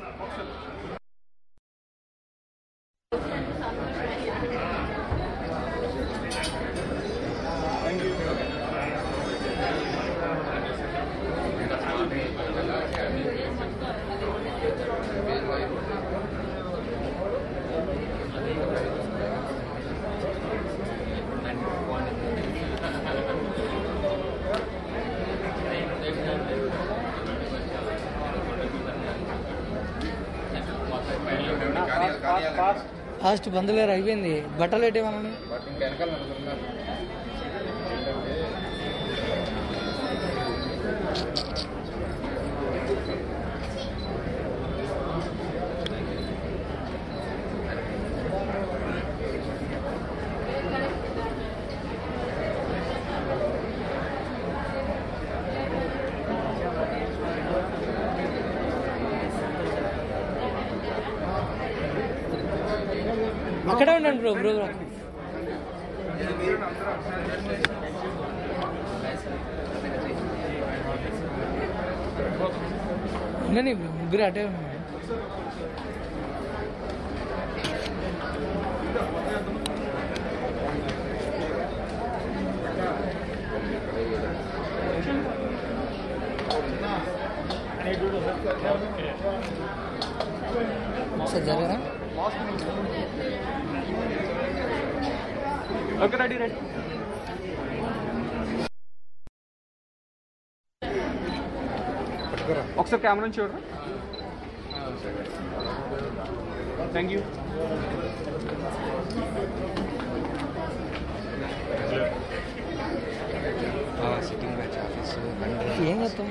ఫాస్ట్ బంధులేరు అయిపోయింది బట్టలు పెట్టేమన్నా వాటిని వెనకాల అనుకున్నారు అక్కడే ఉండండి బ్రో బ్రో ఉండని ముగ్గురు అటే ఉన్నారు ఒకసారి జరగరా ఓకే రెడీ రెడీ ఒకసారి కెమెరా చూడరా thank you sitting batch office ఏం చేస్తాం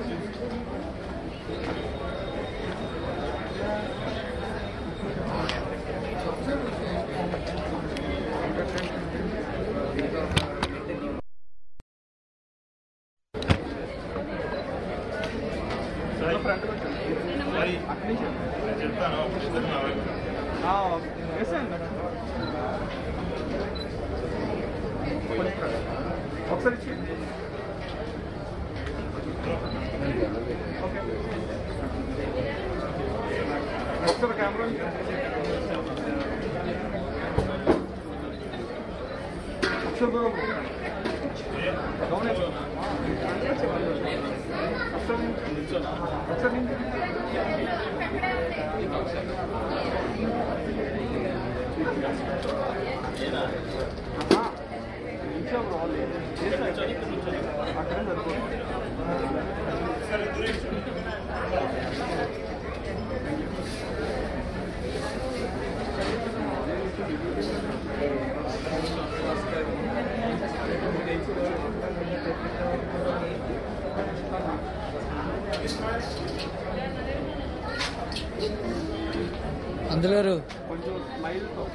ఒకసారి ఇచ్చి ఒకసారి కెమెరా ఒకసారి బ్రో గమనించు ఒకసారి ఒకసారి నిల్చో బ్రో అక్కడ సరిపోతుంది అందులో కొంచెం స్మైల్తో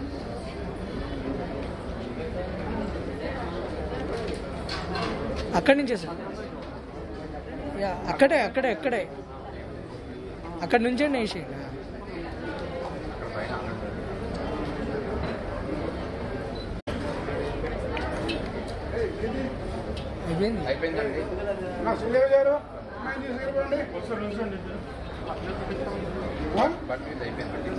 అక్కడి నుంచే సార్ యా అక్కడే అక్కడే అక్కడే అక్కడి నుంచే వేసేయండి అయిపోయింది అయిపోయిందండి నా సుదేవ్ గారు అమ్మాయిని తీసుకురండి ఆ? బట్ ఇది అయిపోయింది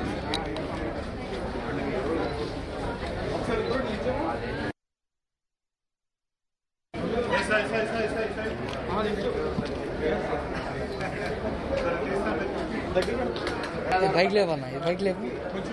బైక్ లేవన్నా ఈ బైక్ లేవు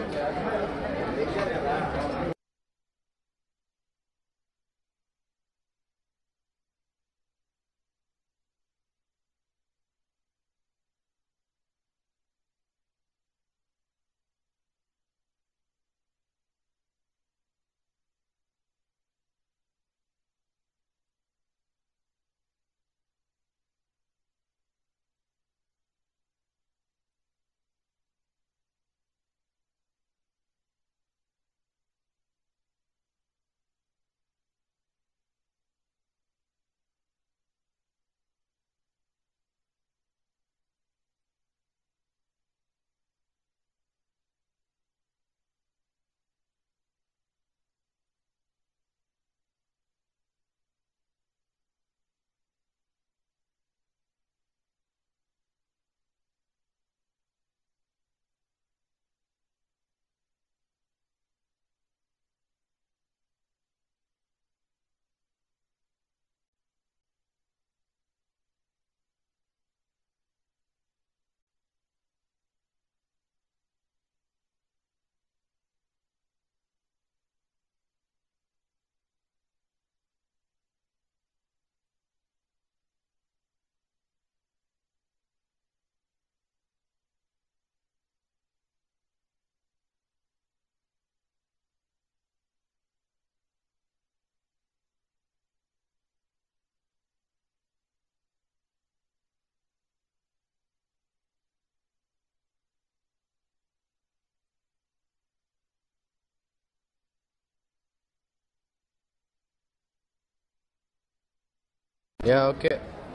యా ఓకే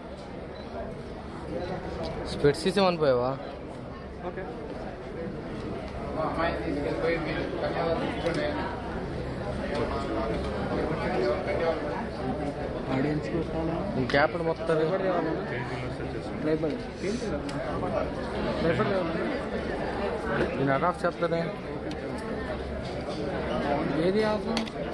స్పెట్స్ తీసేమని పోయావా అమ్మాయిని తీసుకెళ్ళిపోయి మీరు కన్యావాళ్ళు తీసుకోండి ఆడియన్స్ పెట్టాలా నీ క్యాప్ మొత్తం ట్రైపర్ ట్రైపర్ నేను అట్ ఆఫ్ చేస్తానే ఏది ఆఫ్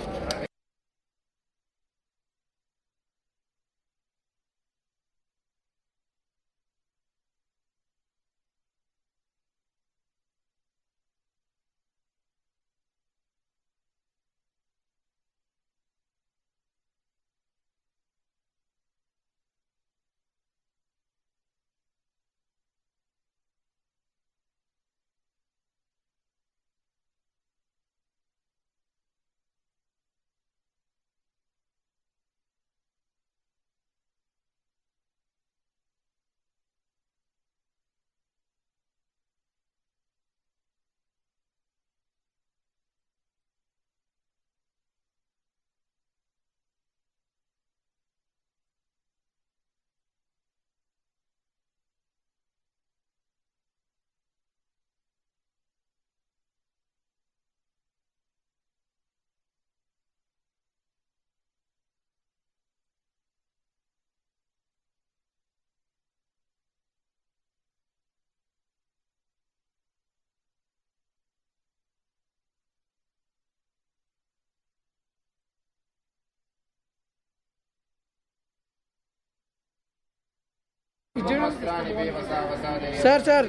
సార్ సార్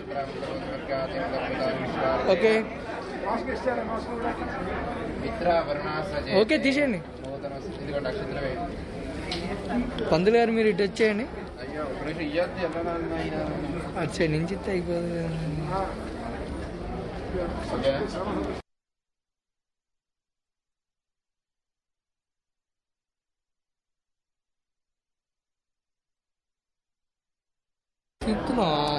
ఓకే మిత్రావరణాసజే ఓకే తీసేయండి నూతన ఇదిగో నక్షత్రం వేయండి. పంతులు గారు మీరు ఇటు వచ్చేయండి అయ్యో ఒక నిమిషం ఇయ్యొద్దు ఎలా అయినా అటు సైడ్ నుంచి ఇస్తే అయిపోతుంది కదా. ఓకే తిప్పుతున్నావా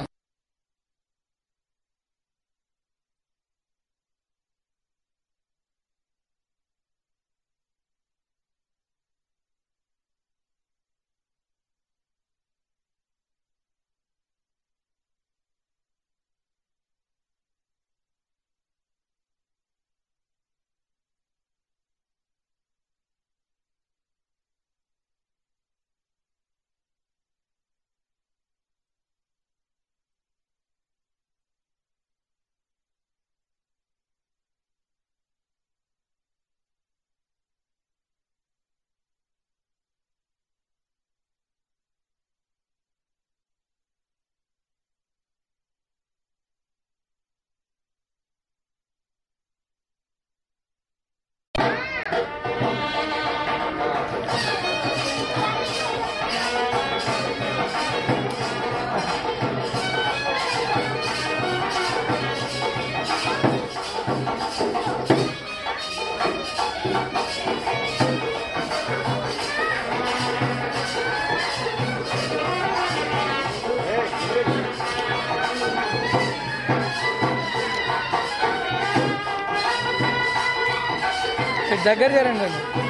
దగ్గర జరండి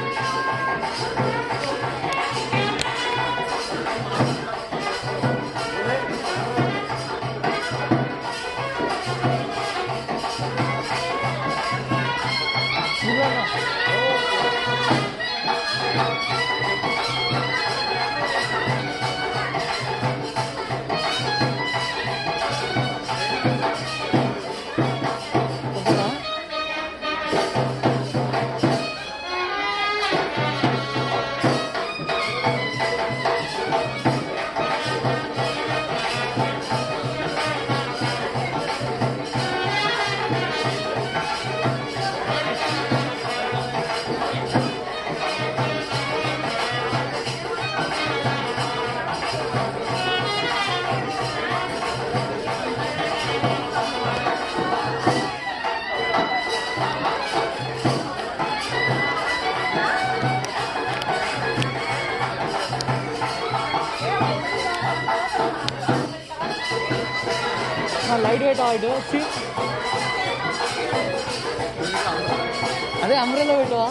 లైట్ వెయిట్ ఆయిట్ వచ్చి అదే అమ్రేలో పెట్టవా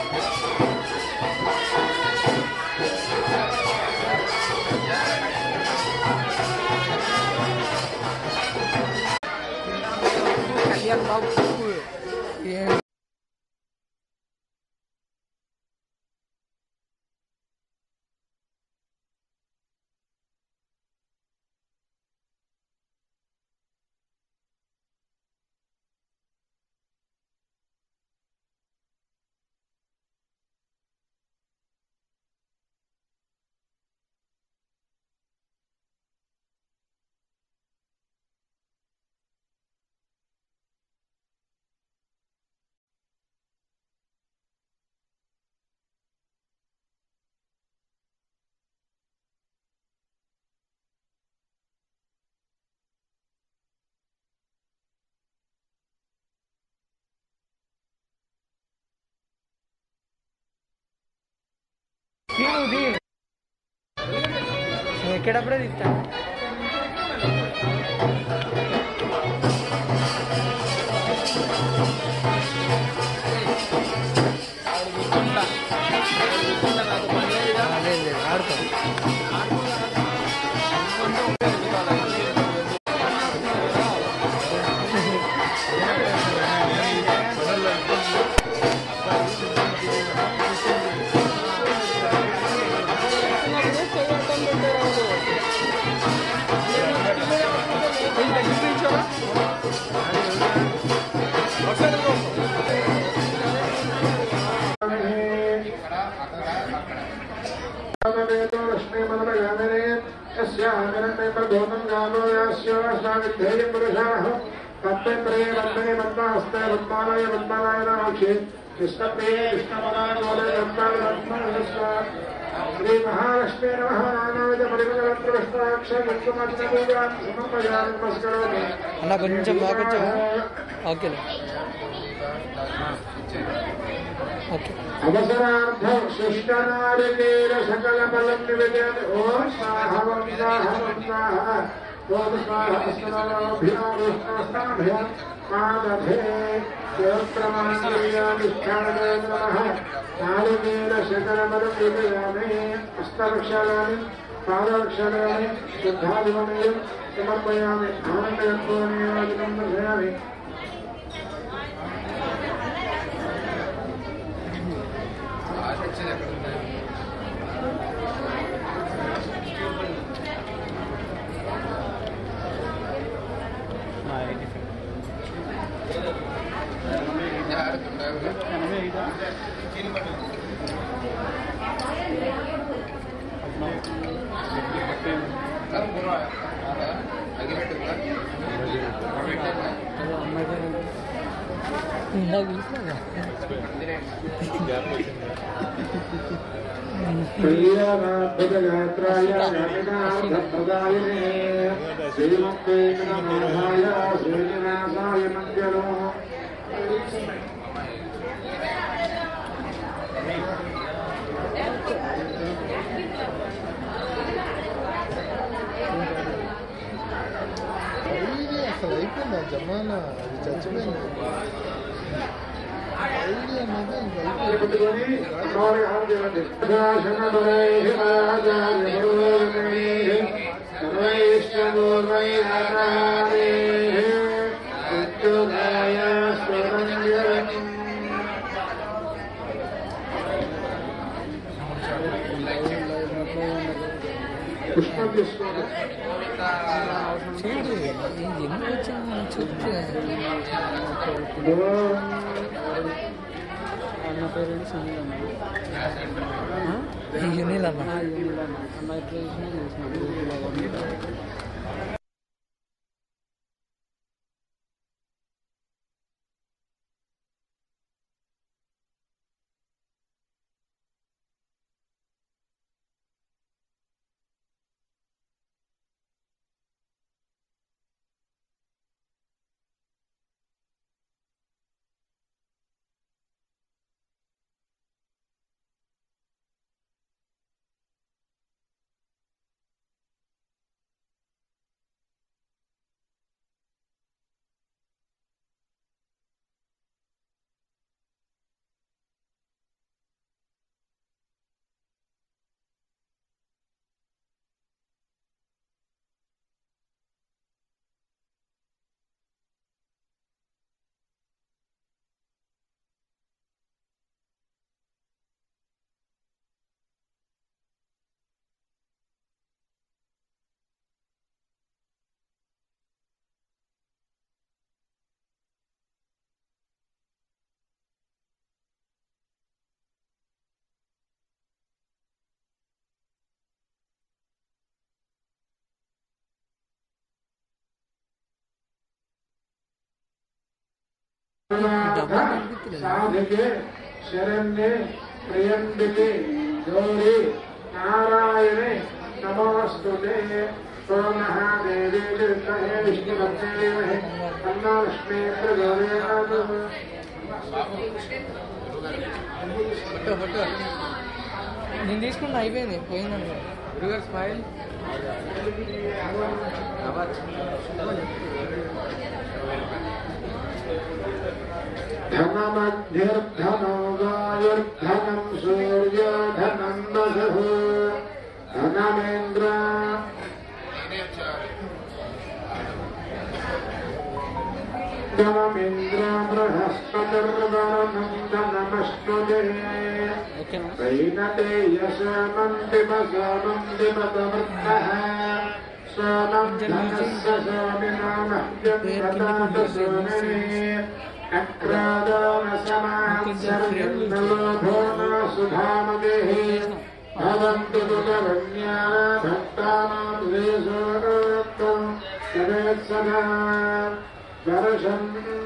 కళ్యాణ్ బాబు ఏ- తీను తీ నువ్వు ఎక్కేటప్పుడే తీస్తా లేదు లేదు ఆడుకో శ్రీ మహాలక్ష్మీ నమః పరిమళ ప్రవిష్టాక్ష సమర్పయామి నమస్కరోమి అన్న కొంచెం బాగొచ్చావా ఓకే ఓకే అవసరార్థం శిష్టనారికేర సకల బలం నివేదన ఓం స్వాహ ఓం స్వాహ ఓం స్వాహ ఓం స్వాహ అస్మరాభ్యాం విష్ణుస్తాభ్యాం పాదభే దేవప్రమాణీయానుష్ఠానమే నమః నారికేర సకల బలం నివేదయామి హస్తరక్షాలని పాదరక్షాలని శుద్ధాదిమనీయం సమర్పయామి ఆనందయత్వనియోజనం దర్శయామి ఇందాక చూసినా ప్రియనాథయాత్రాయ జగన్నాథప్రదాయినే శ్రీముక్తేంద్రనాథాయ శ్రీనివాసాయ మంగళో ఇది అసలు అయిపోయింది ఆ జమానా అది చచ్చిపోయింది పెట్టుకొని స్వామి హారం చేయండి పుష్పం తీసుకోండి చూడు ఎన్ని వచ్చాము చెప్తే అన్న పేరు సునీల్ అన్న యూనిల్ అన్న ఆ, యూనిల్ అన్న అన్న ఎట్లా చేసినా చేసిన గ్రూపులో కానీ. సాధికే శరణ్యే ప్రియంబికే గౌరీ నారాయణే నమోస్తుతే ఓం మహాదేవీ విద్మహే విష్ణుభక్తే ధీమహి తన్నో లక్ష్మీ ప్రచోదయాత్ ఫోటో ఫోటో నేను తీసుకున్నా అయిపోయింది పోయిందండి రివర్స్ ఫైల్ धनमध्यर्धनो वायुर्धनं सूर्योधनं वसुः धनमेन्द्र धनमिन्द्र बृहस्पतिर्वरुणं धनमश्नुते ఓకేనా वैनते यशमन्दिमसमन्दिमतवृत्तः सोमं धनस्य सोमिनामह्यं ददात सोमिने अक्रादानसमात्सर्यन्नलोभो न सुधामदेः भवन्तु तुलवन्या भक्तानां द्वेषोक्तं सदा दर्शं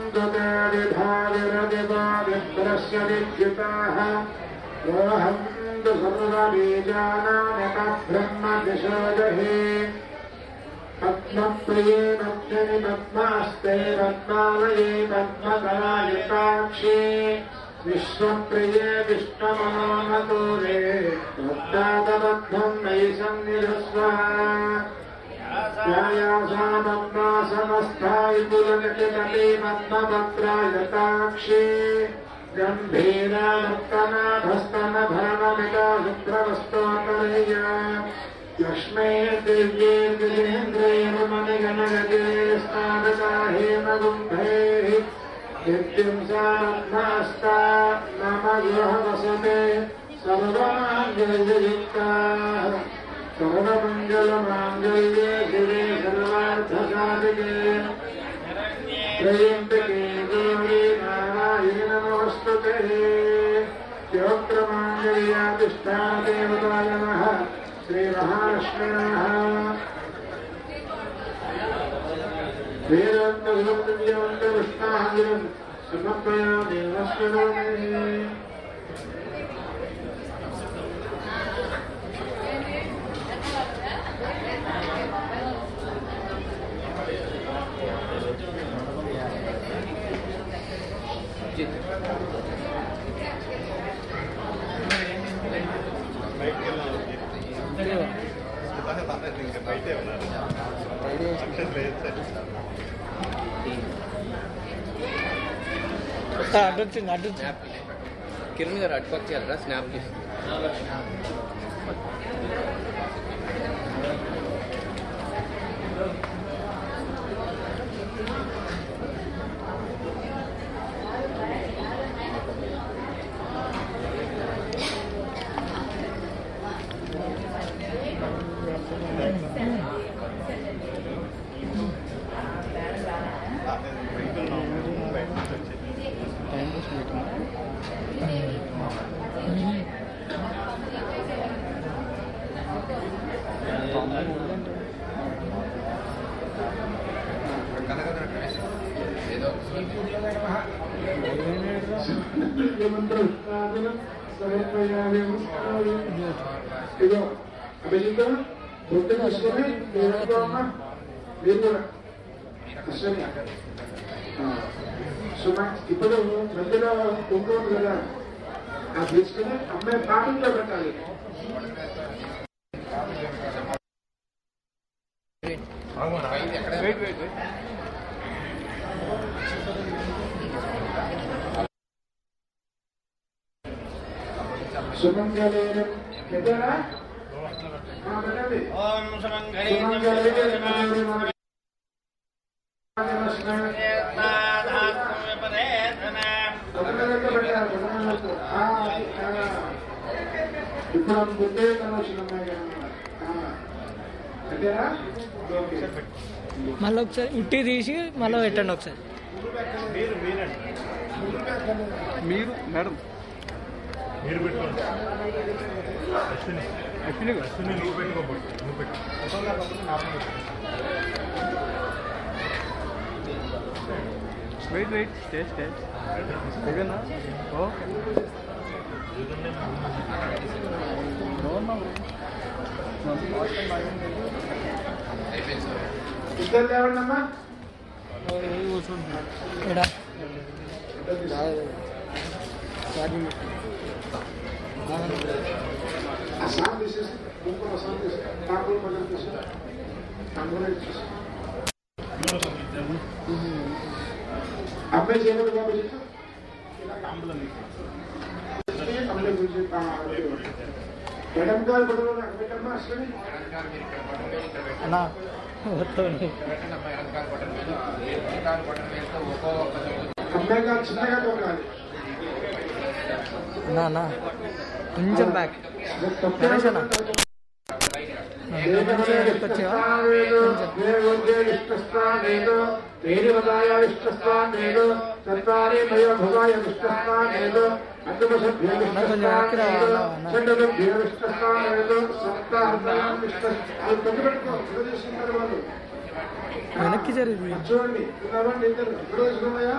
दुतादिभाविरदिवादिभ्रस्य विद्युताः योऽहं तु सर्वबीजानामतः ब्रह्मदिशोदहे पद्मप्रिये पद्मनि पद्मास्ते पद्मालये पद्मकरायताक्षे विश्वप्रिये विष्णुमनोनतोरे पद्मादबद्धं मयि सन्निधस्व ध्यायासा पद्मासमस्थायि पुलगतितटे पद्मपत्रायताक्षे गम्भीरामुक्तनाभस्तनभरणमिता शुभ्रवस्तोत्तरय्या लक्ष्मे दिव्ये गिरीन्द्रेणुमणिगणगते स्नानता हेमगुम्भैः नित्यं सा पद्मास्ता मम गृहवसते सर्वमाङ्गल्ययुक्ताः सर्वमङ्गलमाङ्गल्ये शिवे सर्वार्थसाधिके त्रयम्बके गौरी नारायण नमोऽस्तुते योक्त्रमाङ्गल्याधिष्ठानदेवताय नमः श्रीमहालक्ष्म्याः वेदान्तविष्णाहं समर्पयामि नमस्करोमि అడ్డు వచ్చింది అడ్డు వచ్చింది కిరణ్ గారు అటుపక్క చేయాలరా స్నాప్ తీసి ఇదో అభిజిత్ బుద్ధి తీసుకొని మీరు అమ్మా మీరు కూడా అశ్వని సుమ ఇప్పుడు మధ్యలో కుంకుమ కదా అది తీసుకుని అమ్మాయి పాఠంలో పెట్టాలి వెయిట్ వెయిట్ సుమంగళేన పెట్టారా ఆ, పెట్టండి ఓం సుమంగళే సుమంగళేన ఇప్పుడు అనుకుంటే తను వచ్చిన అమ్మాయి కదా. ఆ. పెట్టారా ఓకే. మళ్ళీ ఒకసారి ఉట్టి తీసి మళ్ళీ పెట్టండి ఒకసారి మీరు మేడం మీరు పెట్టుకోండి అశ్విని అశ్విని అశ్విని నువ్వు పెట్టుకోబోతు నువ్వు పెట్టు వెయిట్ వెయిట్ స్టే స్టే దిగనా ఓకే ఇద్దరు లేవండి అమ్మా ఎడా ఆ సాంగ్ తీసేసి ఇంకొక సాంగ్ తీసి తాంబూలు పక్కన తీసి తాంబూలు ఇచ్చేసి అబ్బాయి చేయలేదు కాబట్టి అమ్మాయి గురించి ఎడం కాలు పడవ పెట్టమ్మా అసలు అన్నా వస్తాను అమ్మాయి కాలు చిన్నగా తొక్కాలి అన్నా అన్నా కొంచెం బ్యాక్ నరేష్ అన్న కొంచెం చెప్పొచ్చావా వెనక్కి జరిగింది చూడండి ఉన్నామండి ఇద్దరు ఎప్పుడు వచ్చినాయా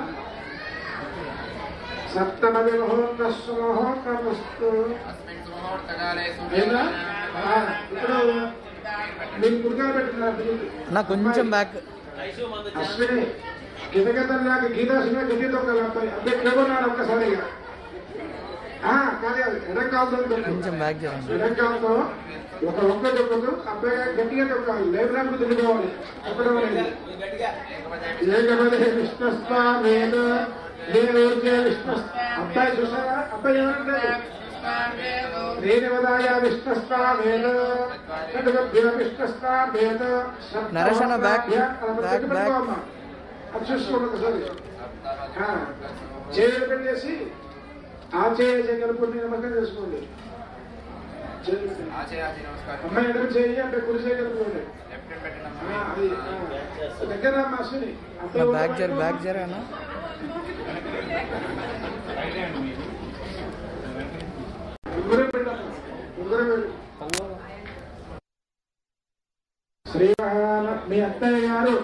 సప్తమది మహోన్నస్సు మహోన్నమస్తు అయినా ఆ, ఇప్పుడు మీకు గురిగా పెట్టినారు అన్నా కొంచెం బ్యాక్ అశ్విని గితగతల్లాగా గీతా సినిమా గట్టి తొక్కలు అబ్బాయి అబ్బాయి కిలగొన్నాడు ఒక్కసారిగా ఆ, కాదు కాదు ఎడం కాలుతో కొంచెం బ్యాక్ జరగండి ఎడం కాలుతో ఒక ఒక్క దెబ్బకు అబ్బాయి గారు గట్టిగా తొక్కాలి లేబరాకు తిరుగుకోవాలి తొక్కడం అనేది ఏకపదే విష్ణుస్వామేన దేవోర్జే విష్ణు అబ్బాయి చూసారా అబ్బాయి ఏమంటారు రేణవదాయ విష్ణుస్వామేన కటుగభ్య విష్ణుస్వామేన నరేష్ అన్న back, back, back. అది చూసుకోండి ఒకసారి ఆ, చేతులు పెట్టేసి ఆ చేయ కలుపుని నమ్మకం చేసుకోండి చేతులు పెట్టండి. అమ్మాయి ఎదురు చేయి అంటే కుడి చేయి కలుపుకోండి ఆ, అది ఆ. దగ్గర అమ్మ అశ్విని అబ్బాయి బ్యాక్ జర బ్యాక్ జర అన్న ఉంగరం పెట్టమ్మా. ఉంగరం పెట్టు. శ్రీ మహాన మీ అత్తయ్య గారు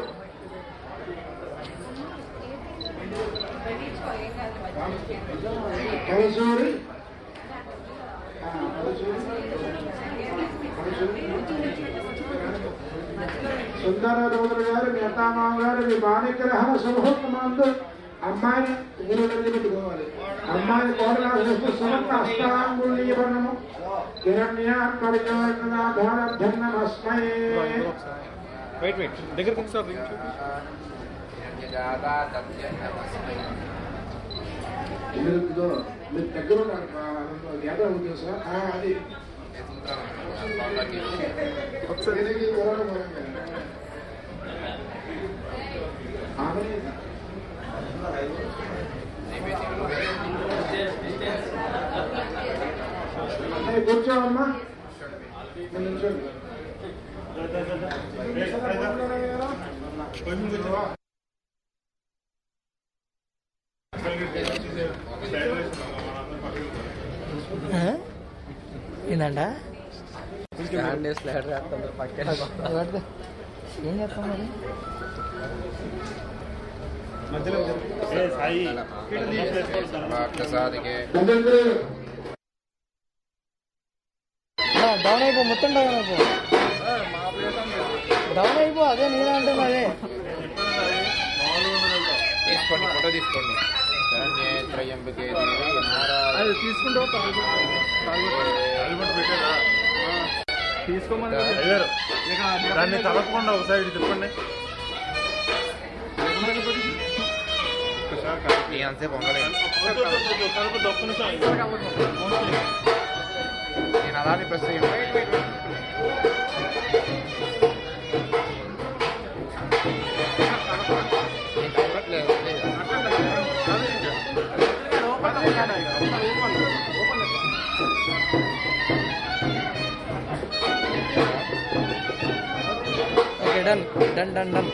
కైసూరి ఆ, కైసూరి. కైసూరి. సుందరరాజు గారు మీ అత్తామామ గారు మీ బాణిగ్రహణ శుభోత్తమందు అమ్మాయిని ఊరు దగ్గర పెట్టుకోవాలి అమ్మాయి కోడలాడు సుమంత అష్టాంగుల్యవర్ణము హిరణ్యా పరిచోదనాధారభ్యన్నమస్మై వెయిట్ వెయిట్ దగ్గరికి ఒకసారి ring చూపి. మీరు ఇదిగో మీరు దగ్గర ఉన్నారు యాభై అవుతుంది సార్ ఆ, అది దీనికి కూడా మనం ఆమె అన్నయ్య కూర్చోవమ్మా మీరు నిల్చోండి. ఏందంట స్టాండ్ వేసి స్లైడర్ వేస్తాం పక్కన పడితే ఏం చేస్తాం మరి ప్రసాద్కి పెద్దలు డౌన్ అయిపో మొత్తం డౌన్ అయిపో డౌన్ అయిపో అదే నేను అంటున్నా అదే తీసుకోండి ఫోటో తీసుకోండి శరణ్యే త్రయంబకే దేవి నారాయణ తీసుకుంటే తీసుకోమని అయ్యారు దాన్ని కలపకుండా ఒక సైడ్ తిప్పండి నీ అంతే పొంగలేదు నేను అలానే ప్రెస్ చేయండి వెయిట్ వెయిట్ నేను కలపట్లేదు okay done done done done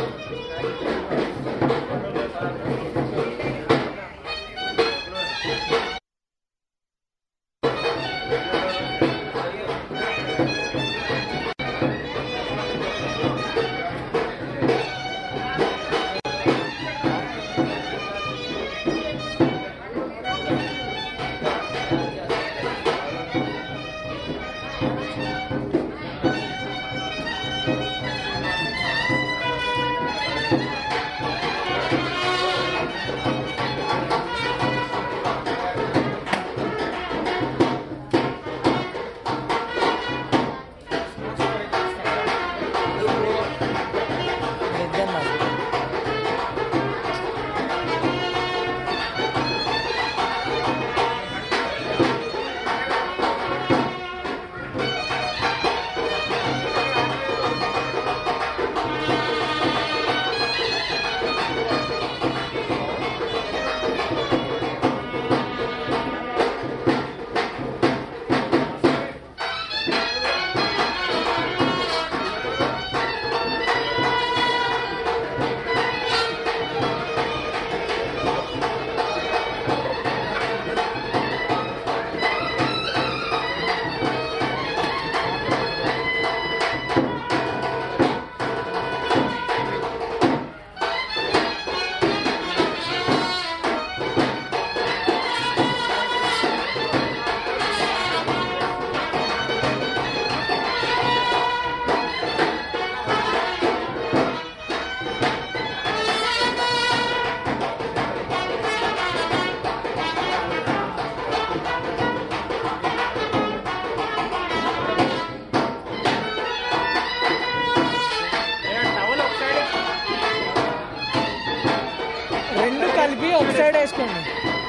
ఇద్దన్నా రెండు కలిపి ఒక సైడ్ వేసుకోండి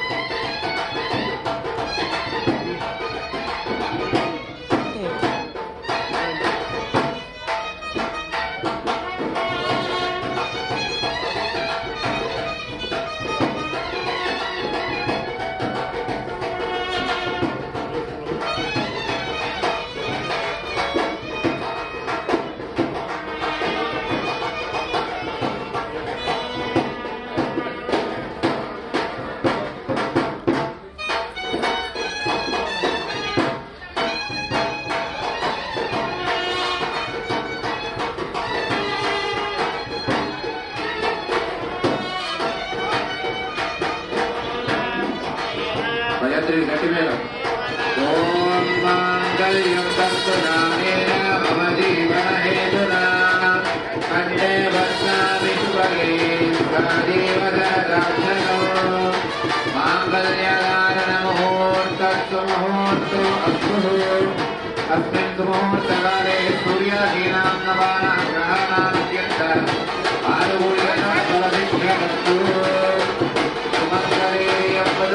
భయత్రి గట్టి మీద ఓం మాంగళ్యం తంతు నానేన మమ జీవన హేతునా కండే బధ్నామి శుభగే రాజీవదరాక్షణో మాంగళ్యధారణ ముహూర్తస్సు ముహూర్తో అస్తు అస్మిన్ ముహూర్తకాలే సూర్యాదీనాం నవానాం గ్రహాణాం అత్యంత ఆనుకూల్యత ఫలసిద్ధ్యమస్తు సుమంగళే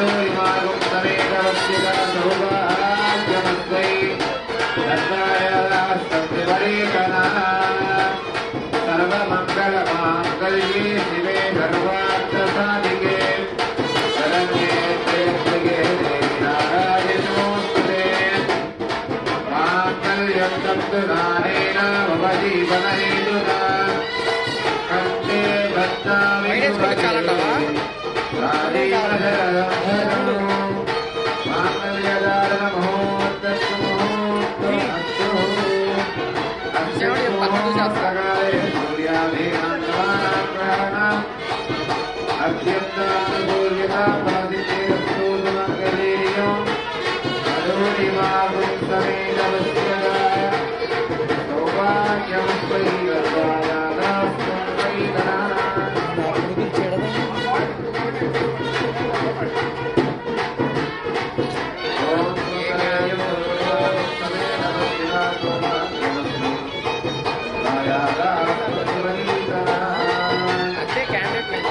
దీపనైదుగా కంటే చాలంటావా? నా కొడుకులు చెడదా అంటే క్యాండిడేట్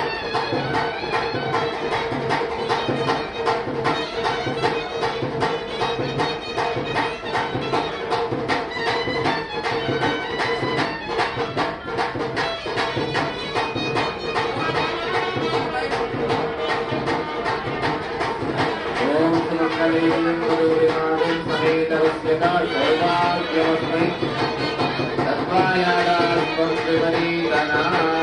ఓం సుమంగళీం గురువిమానం సమేతస్య సౌభాగ్యమస్మై తద్వాయాదాత్మం విపరీతనా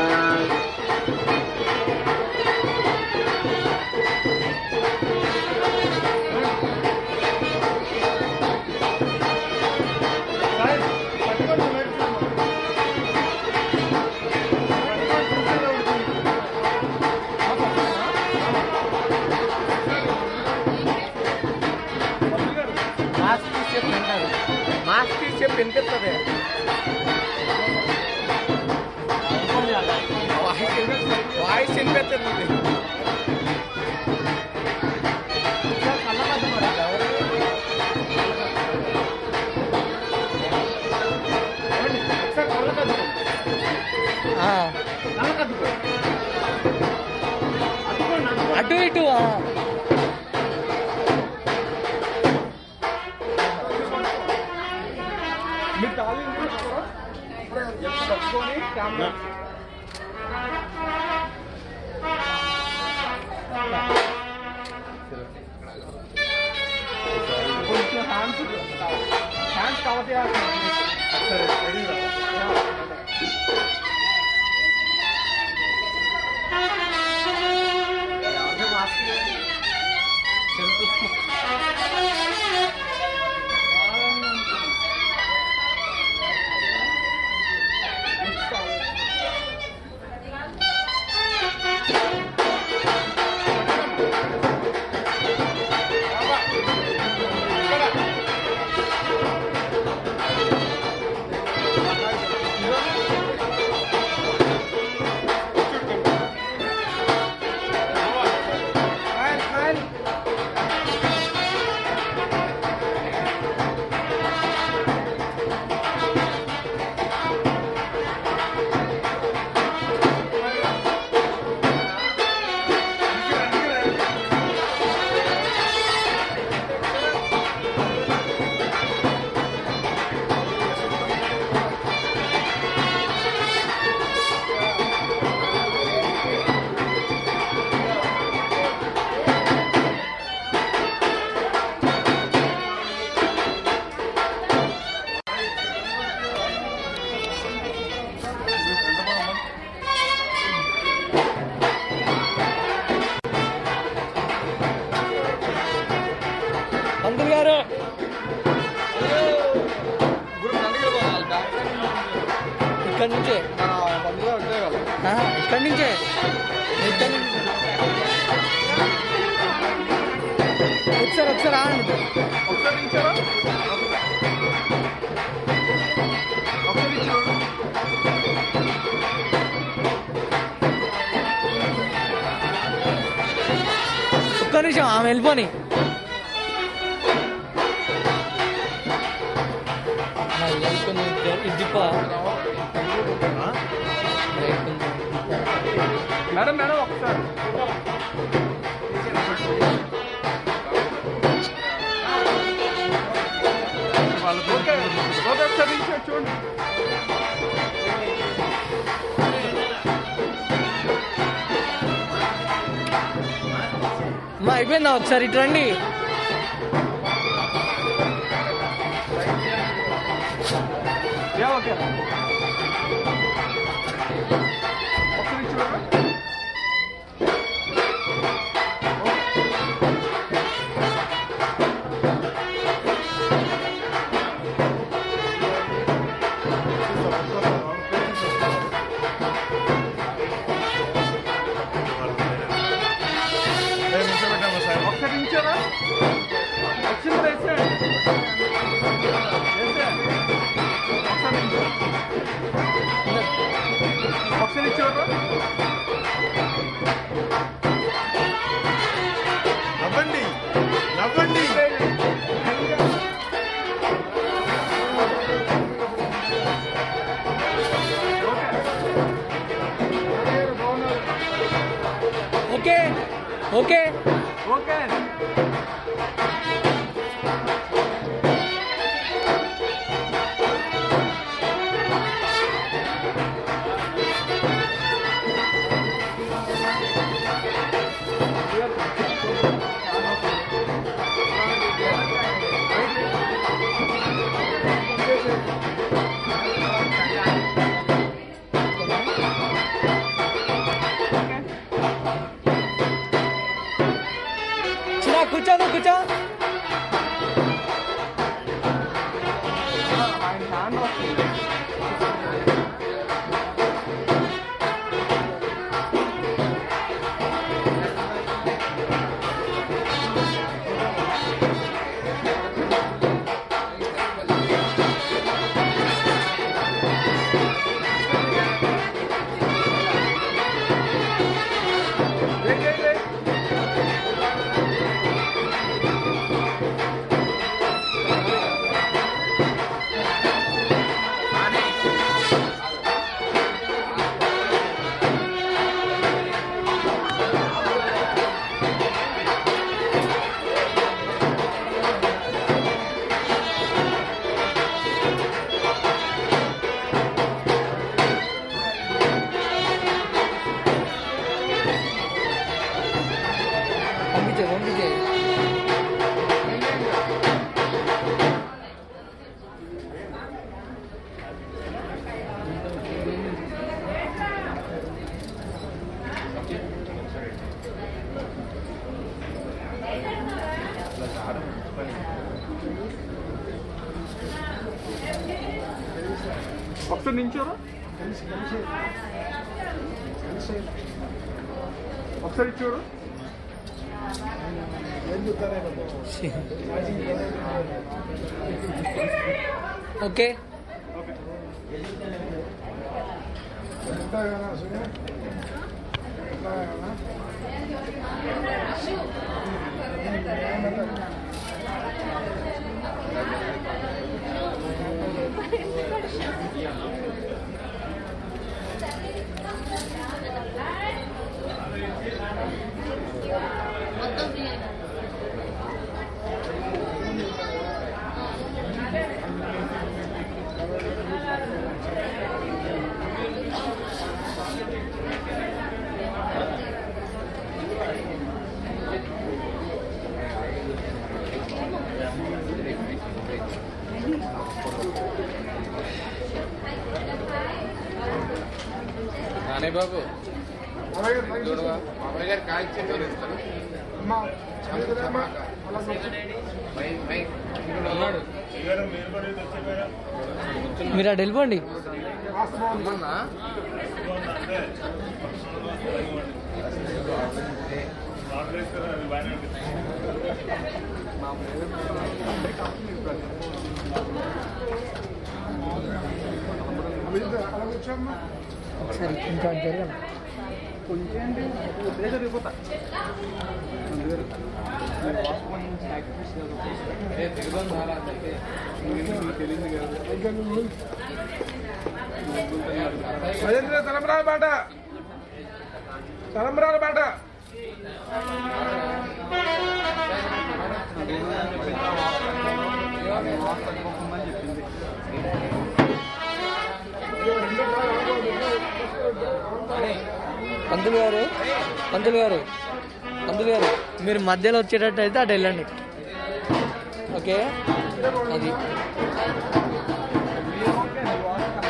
మాస్క్ తీసి చెప్పి వింటారు మాస్క్ తీసి చెప్పి వినిపిస్తుంది వాయిస్ వినిపిస్తుంది అటు ఇటు ఆ. మీరు తాళి పట్టుకొని కెమెరా కొంచెం హ్యాండ్స్ హ్యాండ్స్ కవర్ చేయాలి సరే రెడీ పంతులు గారు ఇక్కడి నుంచే ఆహా, ఇక్కడి నుంచే ఇక్కడి నుంచి ఒకసారి ఒకసారి ఆనండి ఒకసారి నిమిషాలు ఒకసారి నిమిషాలు ఒక్క నిమిషం ఆమె వెళ్ళిపోని ఇద్దిప్పా మేడం మేడం ఒకసారి ఓకే ఓకే ఒకసారి నిమిషం చూడండి అమ్మా అయిపోయిందా ఒకసారి ఇటు రండి ఏ ఓకే ఒక్క నిమిషం ఒక్క నిమిషమా వచ్చింది వేసేయండి వేసేయండి ఒక్క నిమిషం ఒక్క నిమిషం నవ్వండి నవ్వండి ఓకే ఓకే ఓకే చిన్న కూర్చో నువ్వు కూర్చో ఆయన హ్యాండ్ వస్తుంది ఏయ్, ఏయ్, ఏయ్. పంపించే పంపించే ఒకసారి నించోరా ఒకసారి చూడు ఓకే నానే బాబు చూడవా మామయ్య గారు కాల్చి ఇస్తారు ఉన్నాడు మీరు అటు వెళ్ళిపోండి ఒకసారి ఇంకా జరగండి కొంచెం ఏంటి ఉద్దేశం దిగిపోతా తలంబరాల బాట తలంబరాల బాట పంతులు గారు పంతులు గారు పంతులు గారు మీరు మధ్యలో వచ్చేటట్టు అయితే అటు వెళ్ళండి ఓకే అది ఓకే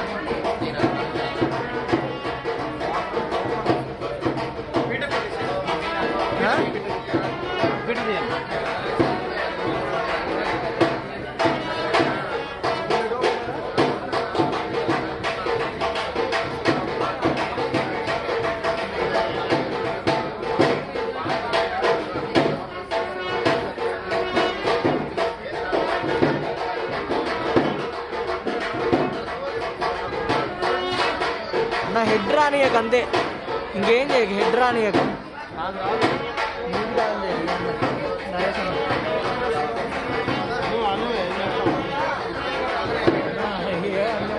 అన్న హెడ్ రానియక అంతే ఇంకేం చేయక హెడ్ రానియక నాకు రాదు నీకు రాదు ఇది అన్న. నరేష్ అన్న. నువ్వు అను ఏం చేస్తావు ఆ, ఏ అన్న.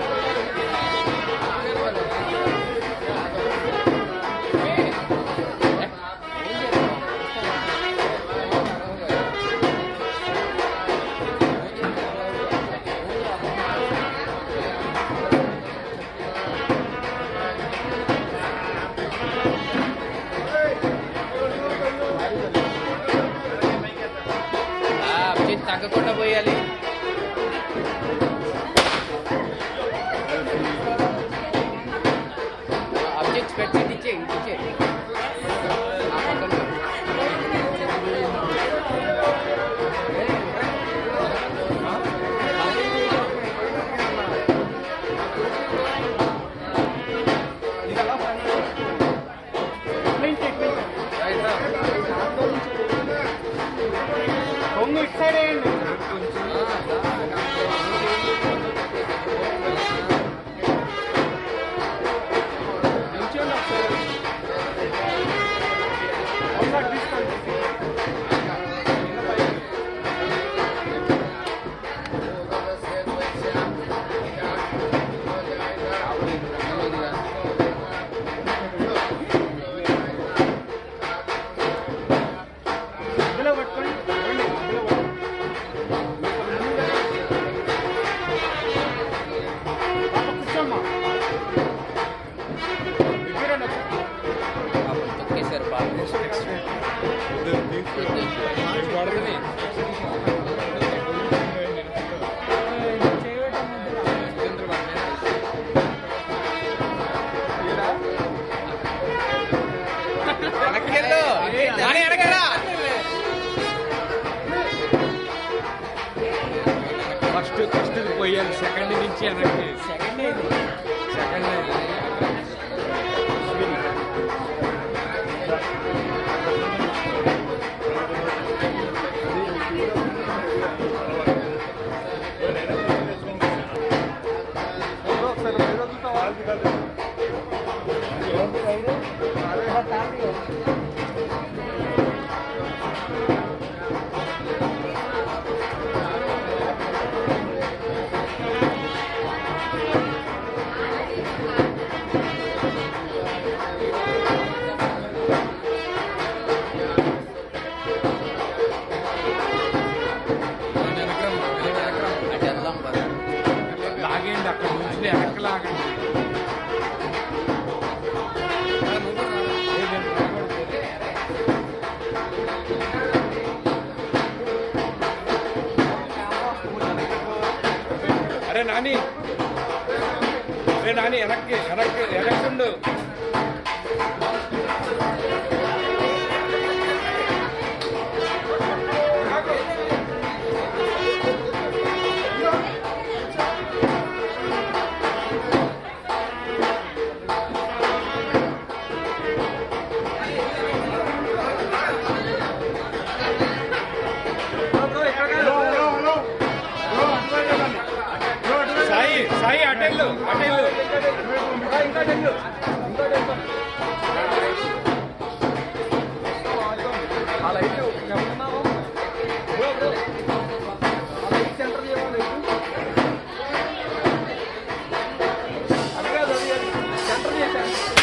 అభిజిత్ తగ్గకుండా పోయాలి అభిజిత్ స్పెట్స్ ఇచ్చే ఇచ్చే ఆ పక్కన కొంగు ఇటు సైడ్ వేయండి నిల్చోండి ఒకసారి. ఒకసారి తీసుకోండి. మధ్యలో పట్టుకోండి రండి, మధ్యలో పట్టుకోండి. పాప కూర్చోమ్మా దగ్గరండి ఒకసారి. పాపం తొక్కేశారు పాపం వెనక్కెళ్ళు. నాని వెనకరా. ఫస్ట్ ఫస్ట్ పోయాలి సెకండ్ నుంచి వెనక్కి సెకండ్ ఇది. సెకండ్ అటు వెళ్దాం పద. లాగేయండి అక్కడ నుంచి వెనక్కి లాగండి అరే నాని అరే నాని వెనక్కి వెనక్కి వెనక్కి ఉండు సాయి సాయి అటెళ్ళు అటెళ్ళు ఆ లైట్ గమనిస్తున్నావా? Bro, bro. ఆ లైట్ సెంటర్ చేయమా లైట్? అది కాదు, అది కాదు. సెంటర్ చేశాను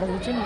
ఆడ కూర్చొని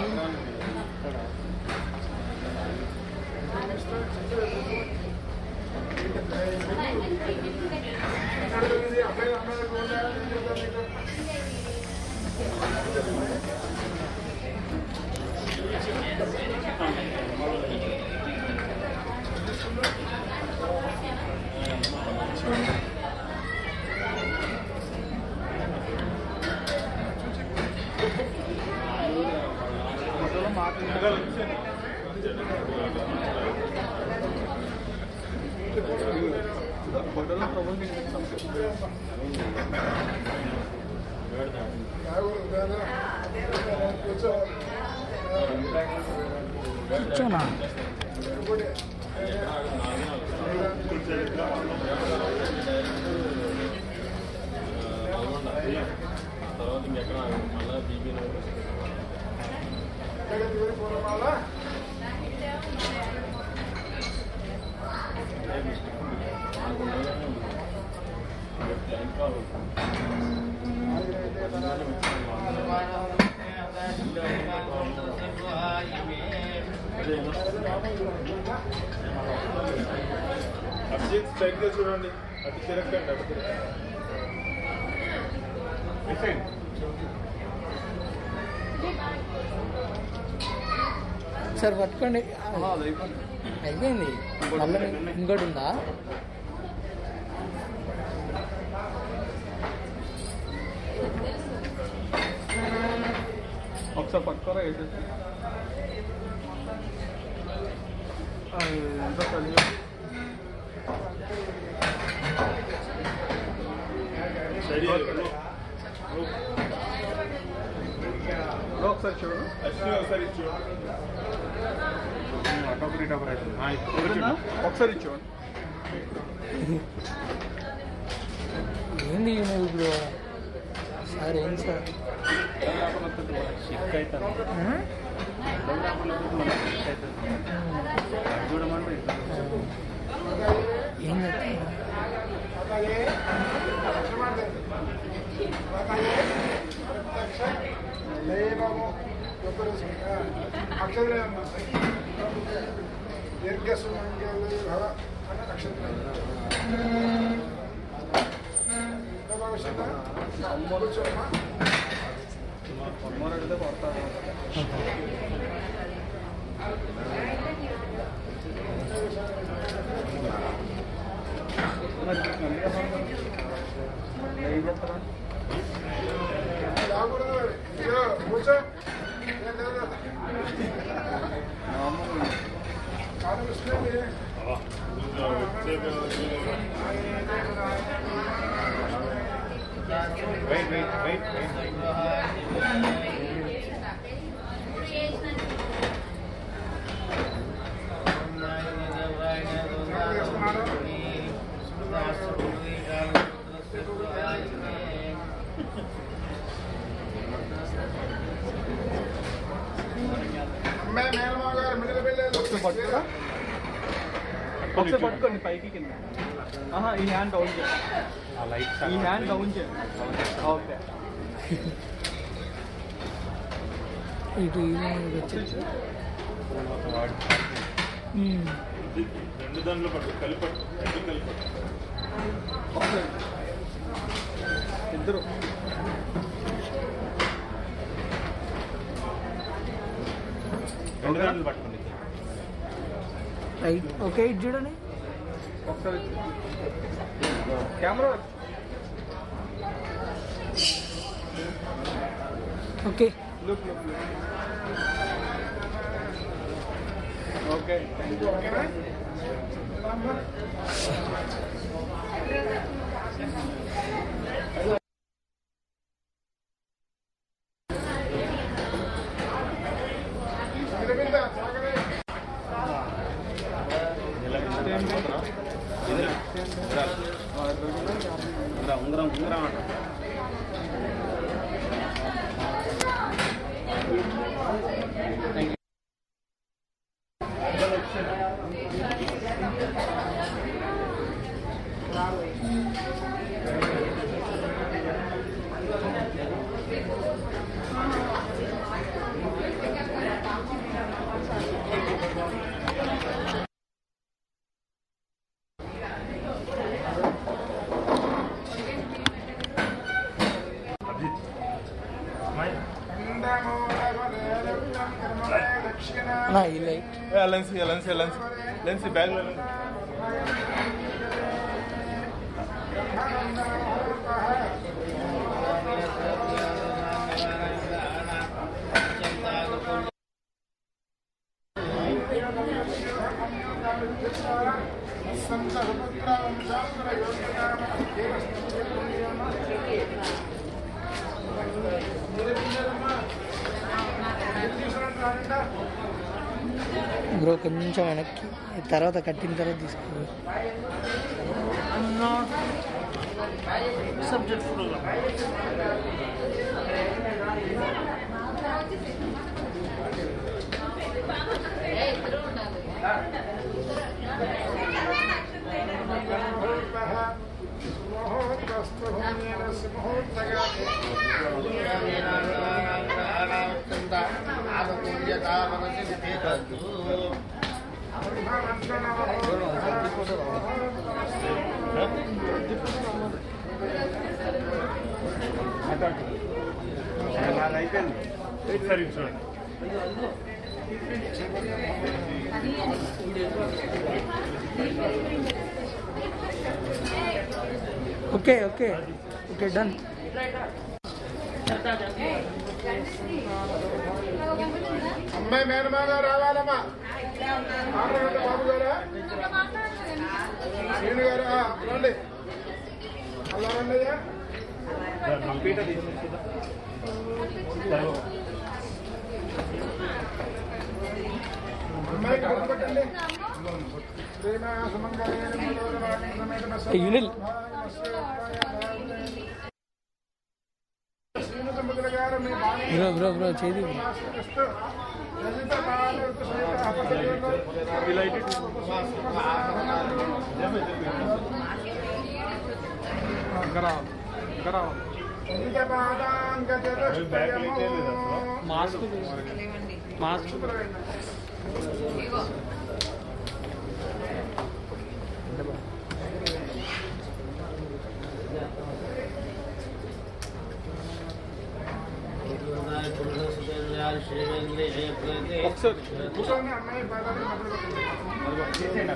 కూర్చోనా అభిజిత్ స్ట్రైక్ గా చూడండి అటు తిరగండి అటు తిరగండి సార్ పట్టుకోండి అయిపోయింది మళ్ళీ ఇంకోటి ఉందా ఒకసారి పట్టుకోరా వేసేసి ఎంత కలిగి రెడీ ఒకసారి చూడు అశ్విని ఒకసారి చూడండి అటొకటి ఇటొకటి అవుతుంది. ఆ, ఇప్పుడు చూడు. ఒకసారి చూడండి ఏంది నువ్వు ఇప్పుడు సార్ ఏం సార్ షిక్ అవుతాను ఆ? చూడమంటే ఏం చెప్తాను కొమ్మరు అడిగితే కొడతాను ఏం చెప్తారా కూర్చో వెయిట్ వెయిట్ వెయిట్ వెయిట్ అమ్మాయి మేనమావ గారు మిడిల్ వెళ్ళలేదు ఒకసారి పట్టుకోరా ఒకసారి పట్టుకోండి పైకి కింద ఆహా ఈ హ్యాండ్ డౌన్ చేయండి ఈ హ్యాండ్ డౌన్ చేయండి ఓకే ఇటు ఈవినింగ్ వచ్చి ఉమ్. రెండు దాంట్లో పట్టు కలిపి పట్టు రెండు కలిపి పట్టు ఒకసారి ఇద్దరు రెండు దాంట్లో పట్టుకోండి రైట్ ఓకే ఇటు చూడండి ఒకసారి camera okay look look look okay ఉంగరం ఉంగరం అంట ఆ నా ఈ light lens lens lens lens bag bro కొంచెం వెనక్కి తర్వాత కట్టిన తర్వాత తీసుకో సరే చూడండి ఓకే ఓకే ఓకే డన్ అమ్మాయి మేనమాగా రావాలమ్మా ఆడరండి బాబు గారా శ్రీను గారు ఆ, రండి అలా రండి అయ్యా అమ్మాయికి గుర్తు పెట్టండి యూనిల్ శ్రీను గారు మీ బాణి బ్రో బ్రో బ్రో చేది లలిత భారత సహిత ఈ లైట్ లలిత పాదాంగ మాస్క్ మాస్క్ ఒకసారి కూర్చోండి అమ్మాయి పాదాలు మొదలు పెట్టండి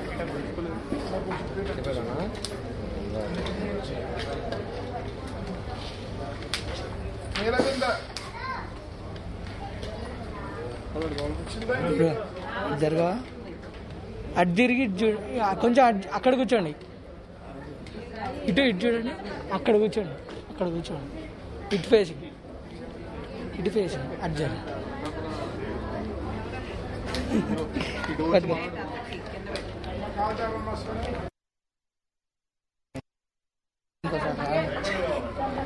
నీలవింద బ్రో జరగవా అటు తిరిగి ఇటు చూడు ఆ, కొంచెం అటు- అక్కడ కూర్చోండి ఇటు ఇటు చూడండి అక్కడ కూర్చోండి అక్కడ కూర్చోండి ఇటు ఫేసింగ్ ఇటు ఫేసింగ్ అటు జరగ పట్టుకో. ఇంకోసారి రా.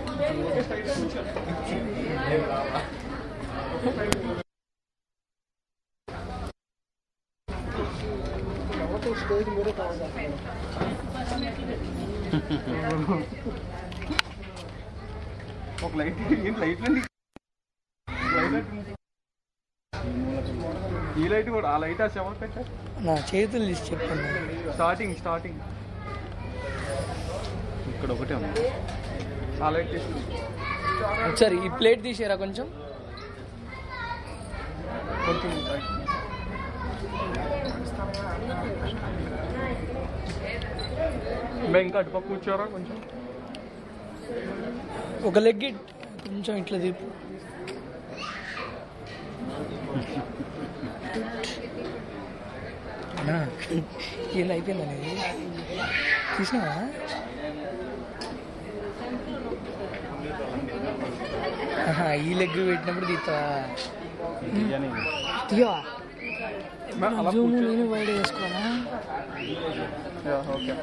ఒక లైట్ ఏంటి లైట్ లైట్ ఈ లైట్ కూడా ఆ లైట్ ఆ శవం పెట్టా నా చేతులు తీసి చెప్పండి స్టార్టింగ్ స్టార్టింగ్ ఇక్కడ ఒకటే ఉంది ఆ లైట్ తీసి ఒకసారి ఈ ప్లేట్ తీసారా కొంచెం కొంచెం మేము ఇంకా అటుపక్క కూర్చోరా కొంచెం ఒక లెగ్ ఇట్- కొంచెం ఇట్లా తిప్పు అన్నా, ఏంది అయిపోయింది అనేది తీసినావా ఆహా, ఈ లెగ్ పెట్టినప్పుడు తీస్తావా తీయవా మ్యామ్, అలా జూమ్ కూర్చో నేను వైడ్ వేసుకోవాలా యా, ఓకే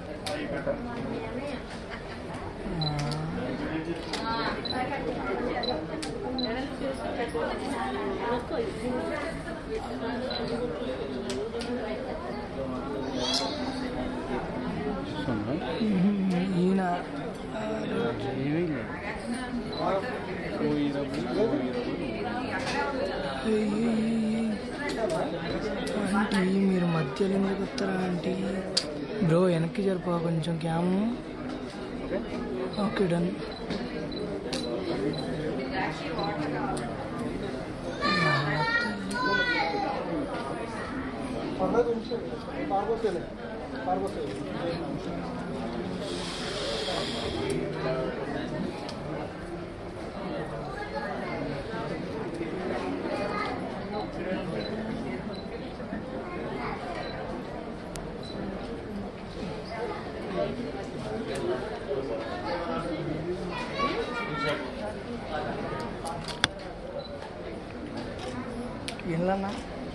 ఈయన ఆంటీ మీరు మధ్యలో ఎందుకు వస్తారా ఆంటీ బ్రో వెనక్కి జరుపు కొంచెం క్యాము ఓకే డన్ ఎల్లన్నా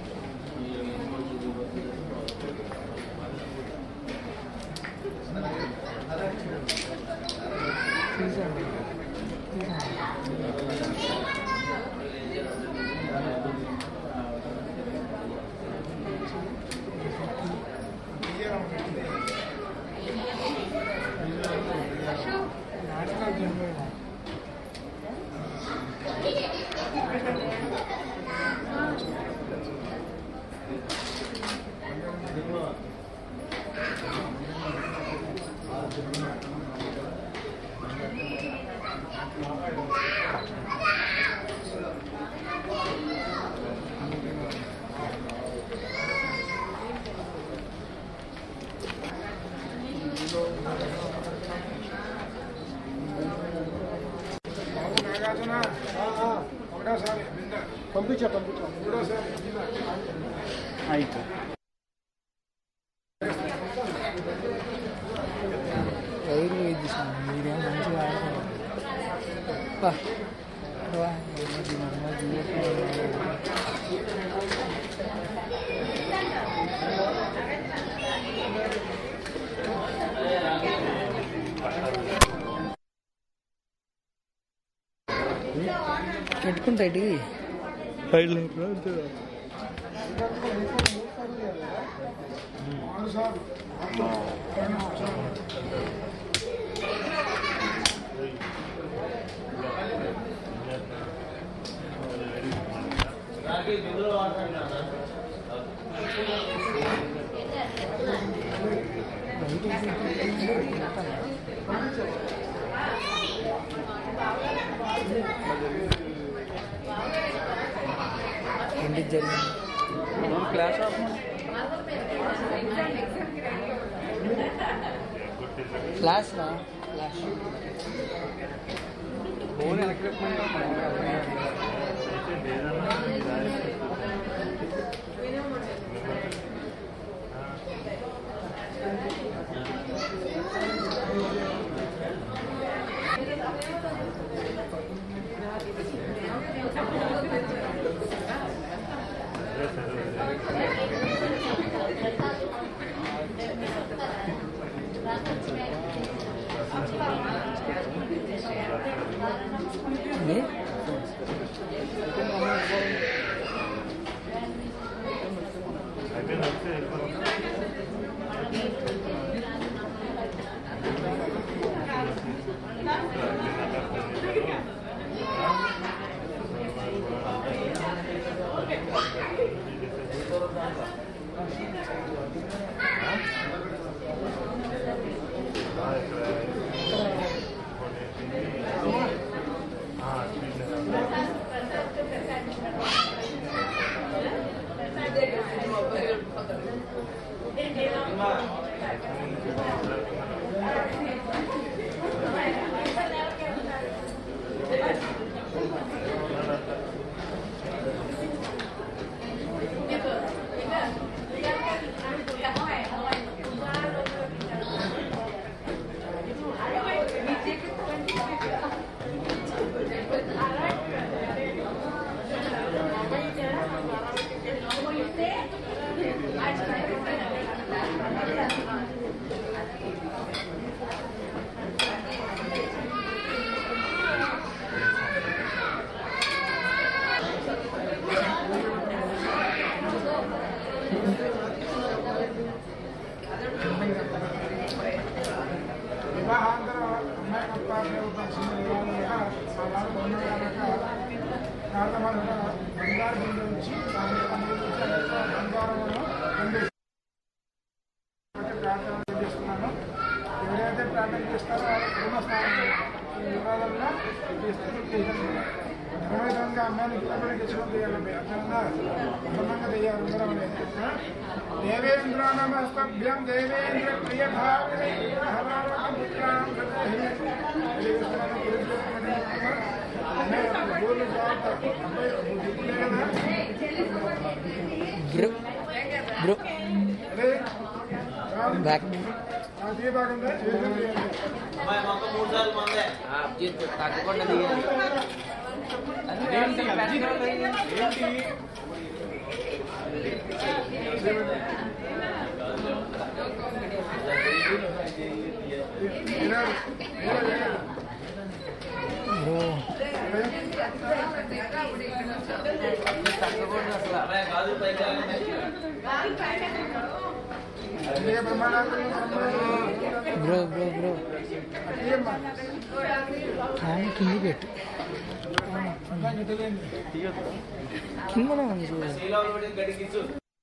తీసండి పంపించా పంపించా మూడోసారి ಆಯಿತು వైర్లు వేయించాను మీరేం మంచిగా ఆడుతున్నారు బా బా, ఏమది మనమ జీవితం పెట్టుకుంటా ఇటు ఆరు సార్లు ఎందుకు జరిగింది ಕ್ಲಾಸ್ ಆಫ್ ఫ్లాష్ రా ఫ్లాష్ ಫೋನ್ ಎಲೆಕ್ಟ್ರಿಕ್ ఏ? వివాహాంతరం అమ్మాయి కొత్త వచ్చింది మా వారు ఉన్న కనుక ప్రార్థనగా బంగారు బిందె వచ్చి దాన్ని పంపించి బంగారమును పండిస్తాను ప్రార్థన చేస్తున్నాను ఎవరైతే ప్రార్థన చేస్తారో వారు కుటుంబ స్థానం ఈ వివాదంలో చేస్తారు ఇరవై రెండు ఇంకా అమ్మాయిని ఇష్టపడి తెచ్చుకొని తీయాలి అట్లా అందంగా తీయాలి అందరం అనేది దేవేంద్ర నమస్తభ్యం దేవేంద్ర ప్రియ బ్రో బ్రో బ్యాక్ అమ్మాయి మొత్తం మూడు సార్లు మందే తగ్గకుండా దిగాలి ఏంటి అభిజిత్? ఏంటి బ్రో తగ్గకుండా అసలు అమ్మాయి కాదు పైకి బ్రో బ్రో బ్రో కానీ కింద పెట్టు కింద ఉంది చూడు శ్రీరాములు పెట్టి గడికిచ్చు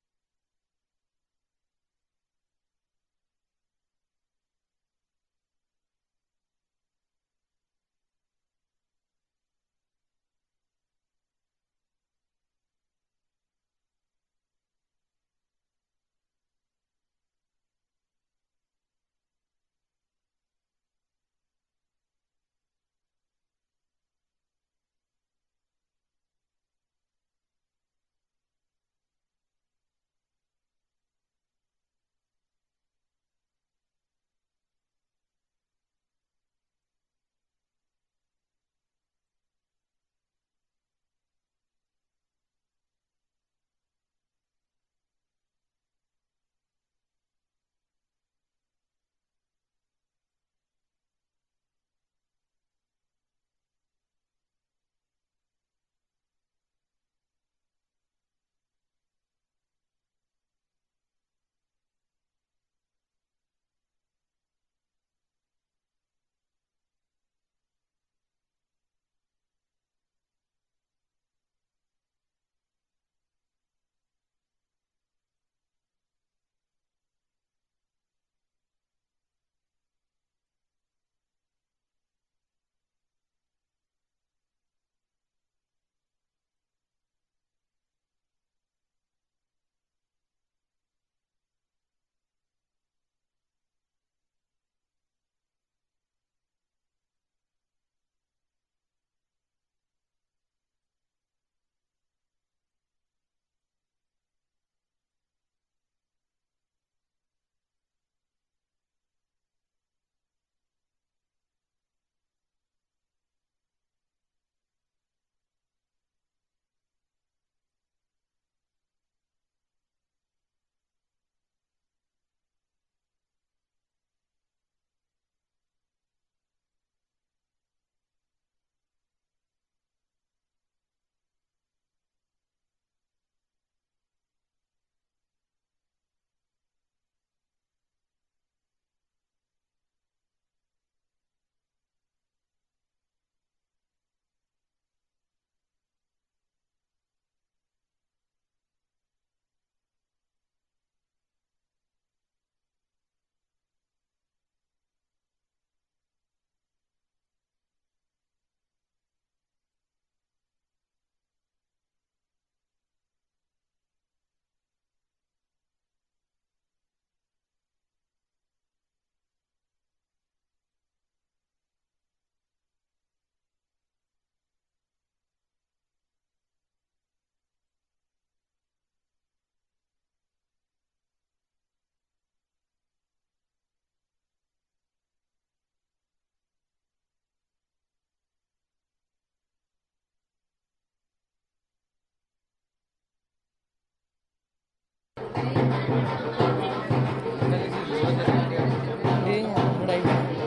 ఏం మూడు అయిపోయింది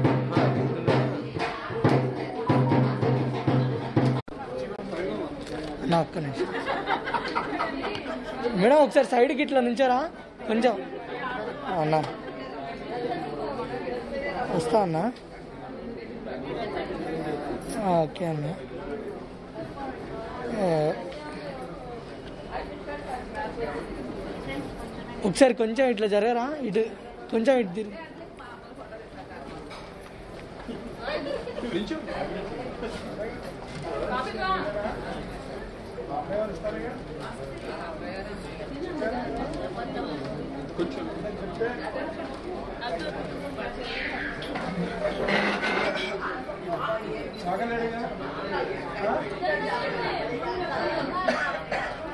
నా ఒక్క నిమిషం మేడం ఒకసారి సైడ్కి ఇట్లా నుంచారా కొంచెం అన్నా వస్తా అన్నా ఆ, ఓకే అన్న ఆ, ఒకసారి కొంచెం ఇట్లా జరగరా ఇటు కొంచెం ఇటు తిరిగి నిల్చో సాగలేడుగా